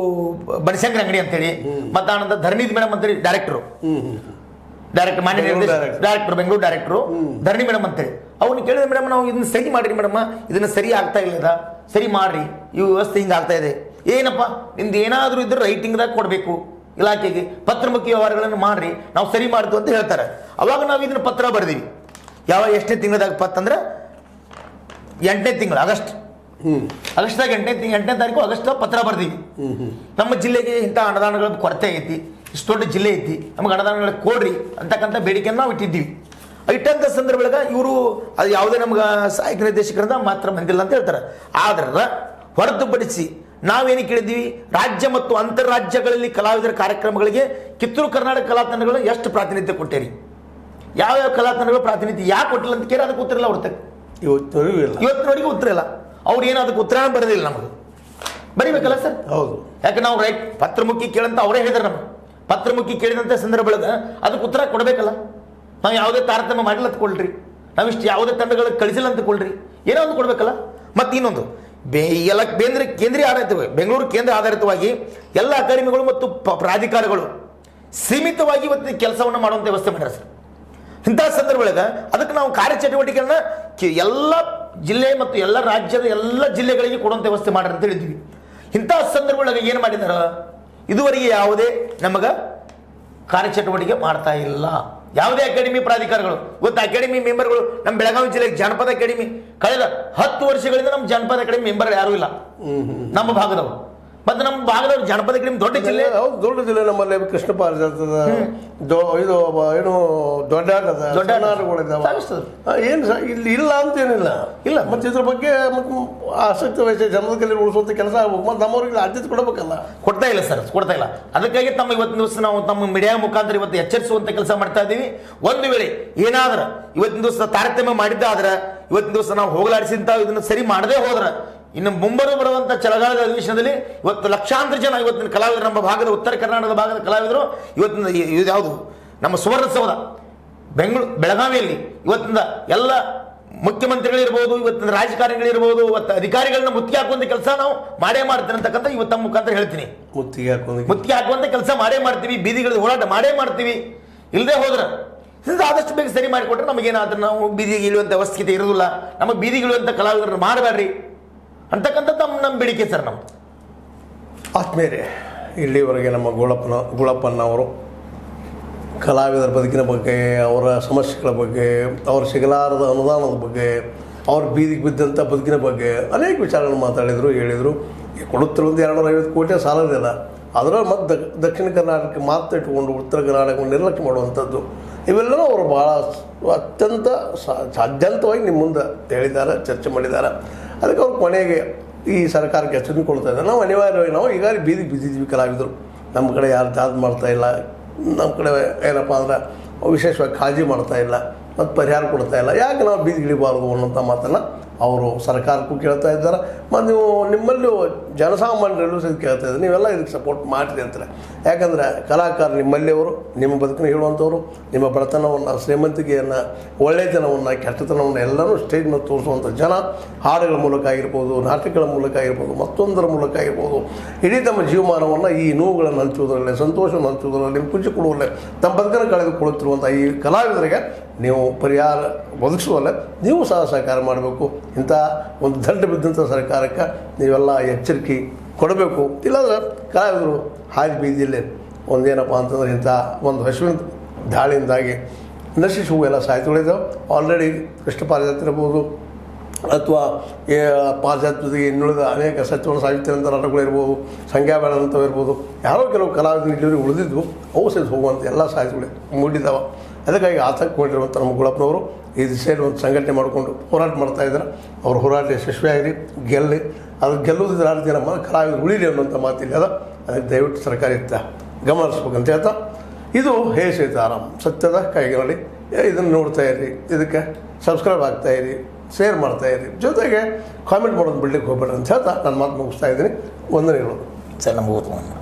ಬನಶಂಕರ ಅಂಗಡಿ ಅಂತೇಳಿ ಮತ್ತೆ ಆನಂತರ ಧರಣಿದ್ ಮೇಡಮ್ ಅಂತೇಳಿ ಡೈರೆಕ್ಟರು ಹ್ಞೂ ಹ್ಞೂ ಡೈರೆಕ್ಟರ್ ಮಾನ್ಯ ಬೆಂಗಳೂರು ನಿರ್ದೇಶಕ director. Director Bengaluru director Dharani madam ಅಂತೇಳಿ ಅವ್ರನ್ನ ಕೇಳಿದ ಮೇಡಮ್ ನಾವು ಇದನ್ನ ಸರಿ ಮಾಡಿರಿ ಮೇಡಮ್ ಇದನ್ನ ಸರಿ ಆಗ್ತಾ ಇಲ್ಲ ಇದ? ಸರಿ ಮಾಡ್ರಿ ಈ ವ್ಯವಸ್ಥೆ ಹಿಂಗೆ ಆಗ್ತಾ ಇದೆ ಏನಪ್ಪ ನಿಮ್ದು ಏನಾದರೂ ಇದ್ರೆ ರೈಟಿಂಗ್ದಾಗ ಕೊಡಬೇಕು ಇಲಾಖೆಗೆ ಪತ್ರಮುಖಿ ವ್ಯವಹಾರಗಳನ್ನು ಮಾಡ್ರಿ ನಾವು ಸರಿ ಮಾಡ್ತು ಅಂತ ಹೇಳ್ತಾರೆ ಅವಾಗ ನಾವು ಇದನ್ನ ಪತ್ರ ಬರೆದೀವಿ ಯಾವ ಎಷ್ಟನೇ ತಿಂಗಳದಾಗ ಅಂತಂದ್ರೆ ಎಂಟನೇ ತಿಂಗಳು ಆಗಸ್ಟ್ ಹ್ಞೂ ಆಗಸ್ಟ್ದಾಗ ಎಂಟನೇ ತಿಂಗ್ ಎಂಟನೇ ತಾರೀಕು ಆಗಸ್ಟ್ ಪತ್ರ ಬರ್ದೀವಿ ಹ್ಞೂ ಹ್ಞೂ ನಮ್ಮ ಜಿಲ್ಲೆಗೆ ಇಂಥ ಅನುದಾನಗಳ ಕೊರತೆ ಐತಿ ಇಷ್ಟು ದೊಡ್ಡ ಜಿಲ್ಲೆ ಐತಿ ನಮಗೆ ಅನುದಾನಗಳ ಕೊಡ್ರಿ ಅಂತಕ್ಕಂಥ ಬೇಡಿಕೆಯನ್ನು ನಾವು ಇಟ್ಟಿದ್ದೀವಿ ಇಟ್ಟಂಥ ಸಂದರ್ಭದೊಳಗೆ ಇವರು ಅದು ಯಾವುದೇ ನಮ್ಗೆ ಸಹಾಯಕ ನಿರ್ದೇಶಕರಿಂದ ಮಾತ್ರ ಬಂದಿಲ್ಲ ಅಂತ ಹೇಳ್ತಾರೆ ಆದ್ರೆ ಹೊರತುಪಡಿಸಿ ನಾವೇನು ಕೇಳಿದ್ದೀವಿ ರಾಜ್ಯ ಮತ್ತು ಅಂತಾರಾಜ್ಯಗಳಲ್ಲಿ ಕಲಾವಿದರ ಕಾರ್ಯಕ್ರಮಗಳಿಗೆ ಕಿತ್ತೂರು ಕರ್ನಾಟಕ ಕಲಾ ತಂಡಗಳು ಎಷ್ಟು ಪ್ರಾತಿನಿಧ್ಯ ಕೊಟ್ಟೇರಿ ಯಾವ್ಯಾವ ಕಲಾ ತಂಡಗಳು ಪ್ರಾತಿನಿಧ್ಯ ಯಾಕೆ ಕೊಟ್ಟಿಲ್ಲ ಅಂತ ಕೇಳಿ ಅದಕ್ಕೆ ಉತ್ತರ ಇಲ್ಲ ಅವ್ರ ತಕ್ಕ ಇವತ್ತಿನವರೆಗೂ ಇಲ್ಲ ಇವತ್ತಿನವರೆಗೆ ಉತ್ತರ ಇಲ್ಲ ಅವ್ರು ಏನು ಅದಕ್ಕೆ ಉತ್ತರ ಬರೋದಿಲ್ಲ ನಮಗೆ ಬರಿಬೇಕಲ್ಲ ಸರ್ ಹೌದು ಯಾಕೆ ನಾವು ರೈಟ್ ಪತ್ರಮುಖಿ ಕೇಳಂತ ಅವರೇ ಹೇಳಿದಾರೆ ನಮಗೆ ಪತ್ರಮುಖಿ ಕೇಳಿದಂಥ ಸಂದರ್ಭದೊಳಗೆ ಅದಕ್ಕೆ ಉತ್ತರ ಕೊಡಬೇಕಲ್ಲ ನಾವು ಯಾವುದೇ ತಾರತಮ್ಯ ಮಾಡಿಲ್ಲ ಅಂತ ಕೊಡ್ರಿ ನಾವಿಷ್ಟು ಯಾವುದೇ ತಂಡಗಳಿಗೆ ಕಳಿಸಿಲ್ಲ ಅಂತ ಕೊಡ್ರಿ ಏನೋ ಒಂದು ಕೊಡಬೇಕಲ್ಲ ಮತ್ತೆ ಇನ್ನೊಂದು ಬೇ ಎಲ್ಲ ಕೇಂದ್ರ ಕೇಂದ್ರೀಯ ಆಡಳಿತವಾಗಿ ಬೆಂಗಳೂರು ಕೇಂದ್ರ ಆಧಾರಿತವಾಗಿ ಎಲ್ಲ ಅಕಾಡೆಮಿಗಳು ಮತ್ತು ಪ- ಪ್ರಾಧಿಕಾರಗಳು ಸೀಮಿತವಾಗಿ ಇವತ್ತು ಕೆಲಸವನ್ನು ಮಾಡುವಂಥ ವ್ಯವಸ್ಥೆ ಮಾಡ್ಯಾರ ಸರ್ ಇಂಥ ಸಂದರ್ಭದೊಳಗೆ ಅದಕ್ಕೆ ನಾವು ಕಾರ್ಯಚಟುವಟಿಕೆಗಳನ್ನ ಕಿ- ಎಲ್ಲ ಜಿಲ್ಲೆ ಮತ್ತು ಎಲ್ಲ ರಾಜ್ಯದ ಎಲ್ಲ ಜಿಲ್ಲೆಗಳಿಗೆ ಕೊಡುವಂಥ ವ್ಯವಸ್ಥೆ ಮಾಡ್ರಿ ಅಂತ ಹೇಳಿದ್ವಿ ಇಂಥ ಸಂದರ್ಭದೊಳಗೆ ಏನು ಮಾಡಿದಾರ ಇದುವರೆಗೆ ಯಾವುದೇ ನಮಗ ಕಾರ್ಯಚಟುವಟಿಕೆ ಮಾಡ್ತಾ ಇಲ್ಲ ಯಾವುದೇ ಅಕಾಡೆಮಿ ಪ್ರಾಧಿಕಾರಗಳು ಇವತ್ತು ಅಕಾಡೆಮಿ ಮೆಂಬರ್ಗಳು ನಮ್ಮ ಬೆಳಗಾವಿ ಜಿಲ್ಲೆಗೆ ಜಾನಪದ ಅಕಾಡೆಮಿ ಕಳೆದ ಹತ್ತು ವರ್ಷಗಳಿಂದ ನಮ್ಮ ಜಾನಪದ ಅಕಾಡೆಮಿ ಮೆಂಬರ್ ಯಾರೂ ಇಲ್ಲ ನಮ್ಮ ಭಾಗದವರು ಮತ್ತು ನಮ್ಮ ಭಾಗದವರು ಜಾನಪದ ಅಕಾಡೆಮಿ ದೊಡ್ಡ ಜಿಲ್ಲೆ ಹೌದು ದೊಡ್ಡ ಜಿಲ್ಲೆ ನಮ್ಮಲ್ಲಿ ಕೃಷ್ಣ ಪಾರಿಜಾತದ ದೊ- ಇದು ಒಬ್ಬ ಏನು ದೊಡ್ಡ ದೊಡ್ಡ ದೊಡ್ಡ ಸಾಗಿಸ್ತದೆ. ಏನು ಸ- ಇಲ್ಲಿ ಇಲ್ಲ ಅಂತೇನಿಲ್ಲ ಇಲ್ಲ. ಮತ್ತೆ ಇದ್ರ ಬಗ್ಗೆ ಮತ್ತೆ ಆಸಕ್ತಿ ವಹಿಸಿ ಜನರ ಕೈಲಿ ಉಳಿಸುವಂತ ಕೆಲಸ ಆಗ್ಬೇಕು ಮತ್ತೆ ನಮ್ಮವ್ರಿಗೆ ಆದ್ಯತೆ ಕೊಡಬೇಕಲ್ಲ ಕೊಡ್ತಾ ಇಲ್ಲ ಸರ್ ಕೊಡ್ತಾ ಇಲ್ಲ ಅದಕ್ಕಾಗಿ ತಮ್ಮ ಇವತ್ತಿನ ದಿವಸ ನಾವು ತಮ್ಮ ಮೀಡಿಯಾ ಮುಖಾಂತರ ಇವತ್ತು ಎಚ್ಚರಿಸುವಂತ ಕೆಲಸ ಮಾಡ್ತಾ ಇದ್ದೀವಿ ಒಂದು ವೇಳೆ ಏನಾದ್ರ ಇವತ್ತಿನ ದಿವಸ ತಾರತಮ್ಯ ಮಾಡಿದ್ದಾದ್ರೆ ಇವತ್ತಿನ ದಿವಸ ನಾವು ಹೋಗಲಾಡಿಸಿಂತ ಇದನ್ನ ಸರಿ ಮಾಡದೇ ಹೋದ್ರೆ ಇನ್ನು ಮುಂಬರುವ ಬರುವಂತ ಚಳಿಗಾಲದ ಅಧಿವೇಶನದಲ್ಲಿ ಇವತ್ತು ಲಕ್ಷಾಂತರ ಜನ ಇವತ್ತಿನ ಕಲಾವಿದರು ನಮ್ಮ ಭಾಗದ ಉತ್ತರ ಕರ್ನಾಟಕದ ಭಾಗದ ಕಲಾವಿದರು ಇವತ್ತಿನ ಇ- ಇದು ಯಾವುದು ನಮ್ಮ ಸುವರ್ಣಸೌಧ ಬೆಂಗಳೂರು ಬೆಳಗಾವಿಯಲ್ಲಿ ಇವತ್ತಿನ ಎಲ್ಲ ಮುಖ್ಯಮಂತ್ರಿಗಳಿರ್ಬೋದು ಇವತ್ತಿನ ರಾಜಕಾರಣಿಗಳಿರ್ಬೋದು ಇವತ್ತು ಅಧಿಕಾರಿಗಳನ್ನ ಮುತ್ತಿಗೆ ಹಾಕುವಂತ ಕೆಲಸ ನಾವು ಮಾಡೇ ಮಾಡ್ತೀನಿ ಅಂತಕ್ಕಂಥ ಇವತ್ತು ತಮ್ಮ ಮುಖಾಂತರ ಹೇಳ್ತೀನಿ ಮುತ್ತಿಗೆ ಹಾಕೊಂಡು ಮುತ್ತಿಗೆ ಹಾಕುವಂತ ಕೆಲಸ ಮಾಡೇ ಮಾಡ್ತೀವಿ ಬೀದಿಗಳಲ್ಲಿ ಹೋರಾಟ ಮಾಡೇ ಮಾಡ್ತೀವಿ ಇಲ್ಲದೆ ಹೋದ್ರೆ ಇದು ಆದಷ್ಟು ಬೇಗ ಸರಿ ಮಾಡಿಕೊಟ್ರೆ ನಮಗೇನಾದ್ರೂ ನಾವು ಬೀದಿಗೆ ಇಳುವಂತ ಅವಶ್ಯಕತೆ ಇರೋದಿಲ್ಲ ನಮಗೆ ಬೀದಿಗೆ ಇಳುವಂತ ಕಲಾವಿದರನ್ನು ಮಾಡಬೇಡ್ರಿ ಅಂತಕ್ಕಂಥದ್ದು ನಮ್ಮ ನಮ್ಮ ಬೇಡಿಕೆ ಸರ್ ನಮ್ದು ಆತ್ಮೀಯರೇ ಇಲ್ಲಿವರೆಗೆ ನಮ್ಮ ಗುಳಪ್ಪನ ಗುಳಪ್ಪನ ಅವರು ಕಲಾವಿದರ ಬದುಕಿನ ಬಗ್ಗೆ ಅವರ ಸಮಸ್ಯೆಗಳ ಬಗ್ಗೆ ಅವ್ರ ಸಿಗಲಾರದ ಅನುದಾನದ ಬಗ್ಗೆ ಅವ್ರ ಬೀದಿಗೆ ಬಿದ್ದಂಥ ಬದುಕಿನ ಬಗ್ಗೆ ಅನೇಕ ವಿಚಾರಗಳನ್ನು ಮಾತಾಡಿದರು ಹೇಳಿದರು ಕೊಡುತ್ತಿರೋ ಒಂದು ಎರಡುನೂರ ಐವತ್ತು ಕೋಟಿ ಸಾಲದಿಲ್ಲ ಅದರಲ್ಲಿ ಮತ್ತು ದಕ್ಷಿಣ ಕರ್ನಾಟಕಕ್ಕೆ ಮಾತ್ರ ಇಟ್ಕೊಂಡು ಉತ್ತರ ಕರ್ನಾಟಕವನ್ನು ನಿರ್ಲಕ್ಷ್ಯ ಮಾಡುವಂಥದ್ದು ಇವೆಲ್ಲವೂ ಅವರು ಭಾಳ ಅತ್ಯಂತ ಸ- ಸಾಧ್ಯಂತವಾಗಿ ನಿಮ್ಮ ಮುಂದೆ ಹೇಳಿದ್ದಾರೆ ಚರ್ಚೆ ಮಾಡಿದ್ದಾರೆ ಅದಕ್ಕೆ ಅವ್ರು ಕೊನೆಗೆ ಈ ಸರ್ಕಾರಕ್ಕೆ ಎಚ್ಚರಿಕೆ ಕೊಡ್ತಾ ಇದ್ದಾರೆ ನಾವು ಅನಿವಾರ್ಯವಾಗಿ ನಾವು ಈಗಾಗಲೇ ಬೀದಿಗೆ ಬಿದ್ದಿದ್ವಿ ಕಲಾವಿದರು ನಮ್ಮ ಕಡೆ ಯಾರು ಜಾದ್ ಮಾಡ್ತಾ ಇಲ್ಲ ನಮ್ಮ ಕಡೆ ಏನಪ್ಪ ಅಂದ್ರೆ ವಿಶೇಷವಾಗಿ ಕಾಳಜಿ ಮಾಡ್ತಾ ಇಲ್ಲ ಮತ್ತು ಪರಿಹಾರ ಕೊಡ್ತಾ ಇಲ್ಲ ಯಾಕೆ ನಾವು ಬೀದಿಗಿಳಿಬಾರ್ದು ಅನ್ನೋಂಥ ಮಾತನ್ನು ಅವರು ಸರ್ಕಾರಕ್ಕೂ ಕೇಳ್ತಾ ಇದ್ದಾರೆ ಮತ್ತು ನೀವು ನಿಮ್ಮಲ್ಲೂ ಜನಸಾಮಾನ್ಯರಲ್ಲೂ ಸಹಿತ ಕೇಳ್ತಾ ಇದ್ದಾರೆ ನೀವೆಲ್ಲ ಇದಕ್ಕೆ ಸಪೋರ್ಟ್ ಮಾಡಿರಿ ಅಂತಾರೆ ಯಾಕಂದರೆ ಕಲಾಕಾರ ನಿಮ್ಮಲ್ಲಿಯವರು ನಿಮ್ಮ ಬದುಕನ್ನು ಹೇಳುವಂಥವ್ರು ನಿಮ್ಮ ಬಡತನವನ್ನು ಶ್ರೀಮಂತಿಕೆಯನ್ನು ಒಳ್ಳೆಯತನವನ್ನು ಕೆಟ್ಟತನವನ್ನು ಎಲ್ಲನೂ ಸ್ಟೇಜ್ ಮೇಲೆ ತೋರಿಸುವಂಥ ಜನ ಹಾಡುಗಳ ಮೂಲಕ ಆಗಿರ್ಬೋದು ನಾಟಕಗಳ ಮೂಲಕ ಆಗಿರ್ಬೋದು ಮತ್ತೊಂದರ ಮೂಲಕ ಆಗಿರ್ಬೋದು ಇಡೀ ತಮ್ಮ ಜೀವಮಾನವನ್ನು ಈ ನೋವುಗಳನ್ನು ಹಂಚುವುದರಲ್ಲಿ ಸಂತೋಷವನ್ನು ಹಂಚುವುದರಲ್ಲಿ ಖುಷಿ ಕೊಡುವಲ್ಲಿ ತಮ್ಮ ಬದುಕನ್ನು ಕಳೆದುಕೊಳ್ಳುತ್ತಿರುವಂಥ ಈ ಕಲಾವಿದರಿಗೆ ನೀವು ಪರಿಹಾರ ಒದಗಿಸುವಲ್ಲ ನೀವು ಸಹ ಸಹಕಾರ ಮಾಡಬೇಕು ಇಂಥ ಒಂದು ದಂಡ ಬಿದ್ದಂಥ ಸರ್ಕಾರಕ್ಕೆ ನೀವೆಲ್ಲ ಎಚ್ಚರಿಕೆ ಕೊಡಬೇಕು ಇಲ್ಲಾಂದ್ರೆ ಕಲಾವಿದರು ಹಾದಿ ಬೀದಿಯಲ್ಲಿ ಒಂದೇನಪ್ಪ ಅಂತಂದ್ರೆ ಇಂಥ ಒಂದು ಹಸುವಿನ ದಾಳಿಯಿಂದಾಗಿ ನಶಿಸಿ ಹೋಗುವ ಸಾಹಿತ್ಯಗಳಿದ್ದಾವೆ ಆಲ್ರೆಡಿ ಕೃಷ್ಣ ಪಾರಿಜಾತ ಇರ್ಬೋದು ಅಥವಾ ಈ ಪಾರಿಜಾತ ಜೊತೆಗೆ ಇನ್ನುಳಿದ ಅನೇಕ ಸತ್ಯವನ್ನು ಸಾಹಿತ್ಯಂತ ನಾಟಕಗಳಿರ್ಬೋದು ಸಂಖ್ಯಾಬೇಡ ಅಂತವು ಇರ್ಬೋದು ಯಾರೋ ಕೆಲವು ಕಲಾವಿದರು ಇಲ್ಲಿವರೆಗೆ ಉಳಿದಿದ್ದು ಅವು ಸಹಿತ ಹೋಗುವಂಥ ಎಲ್ಲ ಸಾಹಿತ್ಯಗಳು ಮೂಡಿದ್ದಾವೆ ಅದಕ್ಕಾಗಿ ಆತಂಕಗೊಂಡಿರುವಂಥ ನಮ್ಮ ಗುಳಪ್ಪನವರು ಈ ದಿಸೆಯಲ್ಲಿ ಒಂದು ಸಂಘಟನೆ ಮಾಡಿಕೊಂಡು ಹೋರಾಟ ಮಾಡ್ತಾ ಇದ್ದಾರೆ ಅವ್ರ ಹೋರಾಟ ಯಶಸ್ವಿಯಾಗಿರಿ ಗೆಲ್ಲಿ ಅದು ಗೆಲ್ಲುವುದಿದ್ರೆ ಅರ್ಥ ನಮ್ಮ ಕಲಾವಿದರು ಉಳಿಲಿ ಅನ್ನುವಂಥ ಮಾತಿಲ್ಲ ಅದ ಅದಕ್ಕೆ ದಯವಿಟ್ಟು ಸರ್ಕಾರ ಇತ್ತ ಗಮನ ಹರಿಸ್ಬೇಕಂತ ಹೇಳ್ತಾ ಇದು ಹೇ ಸೀತಾರಾಮ್ ಸತ್ಯದ ಕೈಗಳಲ್ಲಿ ಇದನ್ನು ನೋಡ್ತಾ ಇರಿ ಇದಕ್ಕೆ ಸಬ್ಸ್ಕ್ರೈಬ್ ಆಗ್ತಾ ಇರಿ ಶೇರ್ ಮಾಡ್ತಾ ಇರಿ ಜೊತೆಗೆ ಕಾಮೆಂಟ್ ಮಾಡೋದು ಬಿಡ್ಲಿಕ್ಕೆ ಹೋಗ್ಬೇಡ್ರಿ ಅಂತ ಹೇಳ್ತಾ ನಾನು ಮಾತು ಮುಗಿಸ್ತಾ ಇದ್ದೀನಿ ವಂದನೆಗಳು ಸರ್ ನಮಗೂ